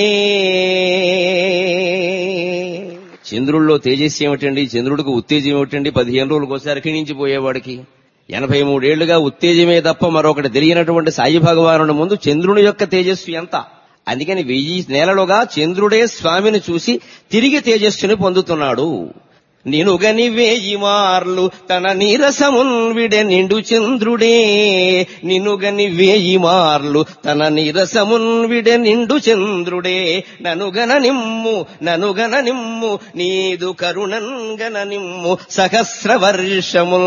చంద్రుల్లో తేజస్సు ఏమిటండి చంద్రుడికి ఉత్తేజం ఏమిటండి పదిహేను రోజులకు ఒకసారి క్షీణించిపోయేవాడికి ఎనభై మూడేళ్లుగా ఉత్తేజమే తప్ప మరొకటి తెలియనటువంటి సాయి భగవానుడి ముందు చంద్రుని యొక్క తేజస్సు ఎంత అందుకని వెయ్యి నెలలుగా చంద్రుడే స్వామిని చూసి తిరిగి తేజస్సుని పొందుతున్నాడు నినుగని వేయి మార్లు తన నీరసమున్ విడె నిండు చంద్రుడే నినుగని వేయి మార్లు తన నీరసమున్ విడె నిండు చంద్రుడే ననుగన నిమ్ము ననుగన నిమ్ము నీదు కరుణంగన నిమ్ము సహస్ర వర్షముల్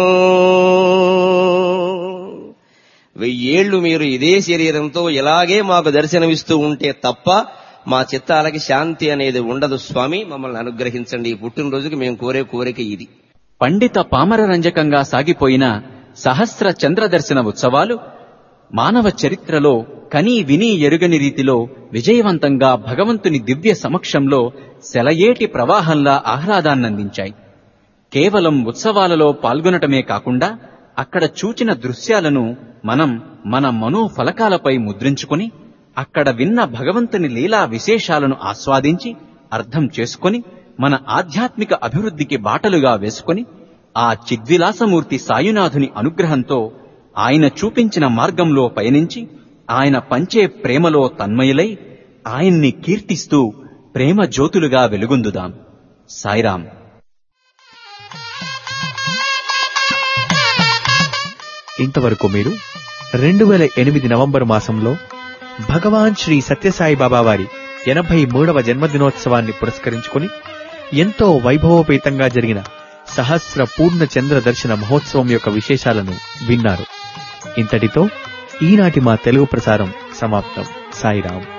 వెయ్యేళ్లు మీరు ఇదే శరీరంతో ఇలాగే మాకు దర్శనమిస్తూ ఉంటే తప్ప మా చిత్తాలకి శాంతి అనేది ఉండదు స్వామి మమ్మల్ని అనుగ్రహించండి ఈ పుట్టినరోజుకి మేము కోరే కోరిక ఇది పండిత పామర రంజకంగా సాగిపోయిన సహస్ర చంద్ర దర్శన ఉత్సవాలు మానవ చరిత్రలో కనీ విని ఎరుగని రీతిలో విజయవంతంగా భగవంతుని దివ్య సమక్షంలో సెలయేటి ప్రవాహంలా ఆహ్లాదాన్నందించాయి కేవలం ఉత్సవాలలో పాల్గొనటమే కాకుండా అక్కడ చూచిన దృశ్యాలను మనం మన మనోఫలకాలపై ముద్రించుకుని అక్కడ విన్న భగవంతుని లీలా విశేషాలను ఆస్వాదించి అర్థం చేసుకొని మన ఆధ్యాత్మిక అభివృద్ధికి బాటలుగా వేసుకొని ఆ చిద్విలాసమూర్తి సాయునాథుని అనుగ్రహంతో ఆయన చూపించిన మార్గంలో పయనించి ఆయన పంచే ప్రేమలో తన్మయులై ఆయన్ని కీర్తిస్తూ ప్రేమ జ్యోతులుగా వెలుగొందుదాం సాయిరాం ఇంతవరకు మీరు రెండు వేల ఎనిమిది నవంబర్ మాసంలో భగవాన్ శ్రీ సత్యసాయి బాబా వారి ఎనభై మూడవ జన్మదినోత్సవాన్ని పురస్కరించుకుని ఎంతో వైభవోపేతంగా జరిగిన సహస్ర పూర్ణ చంద్ర దర్శన మహోత్సవం యొక్క విశేషాలను విన్నారు ఇంతటితో ఈనాటి మా తెలుగు ప్రసారం సమాప్తం సాయిరాం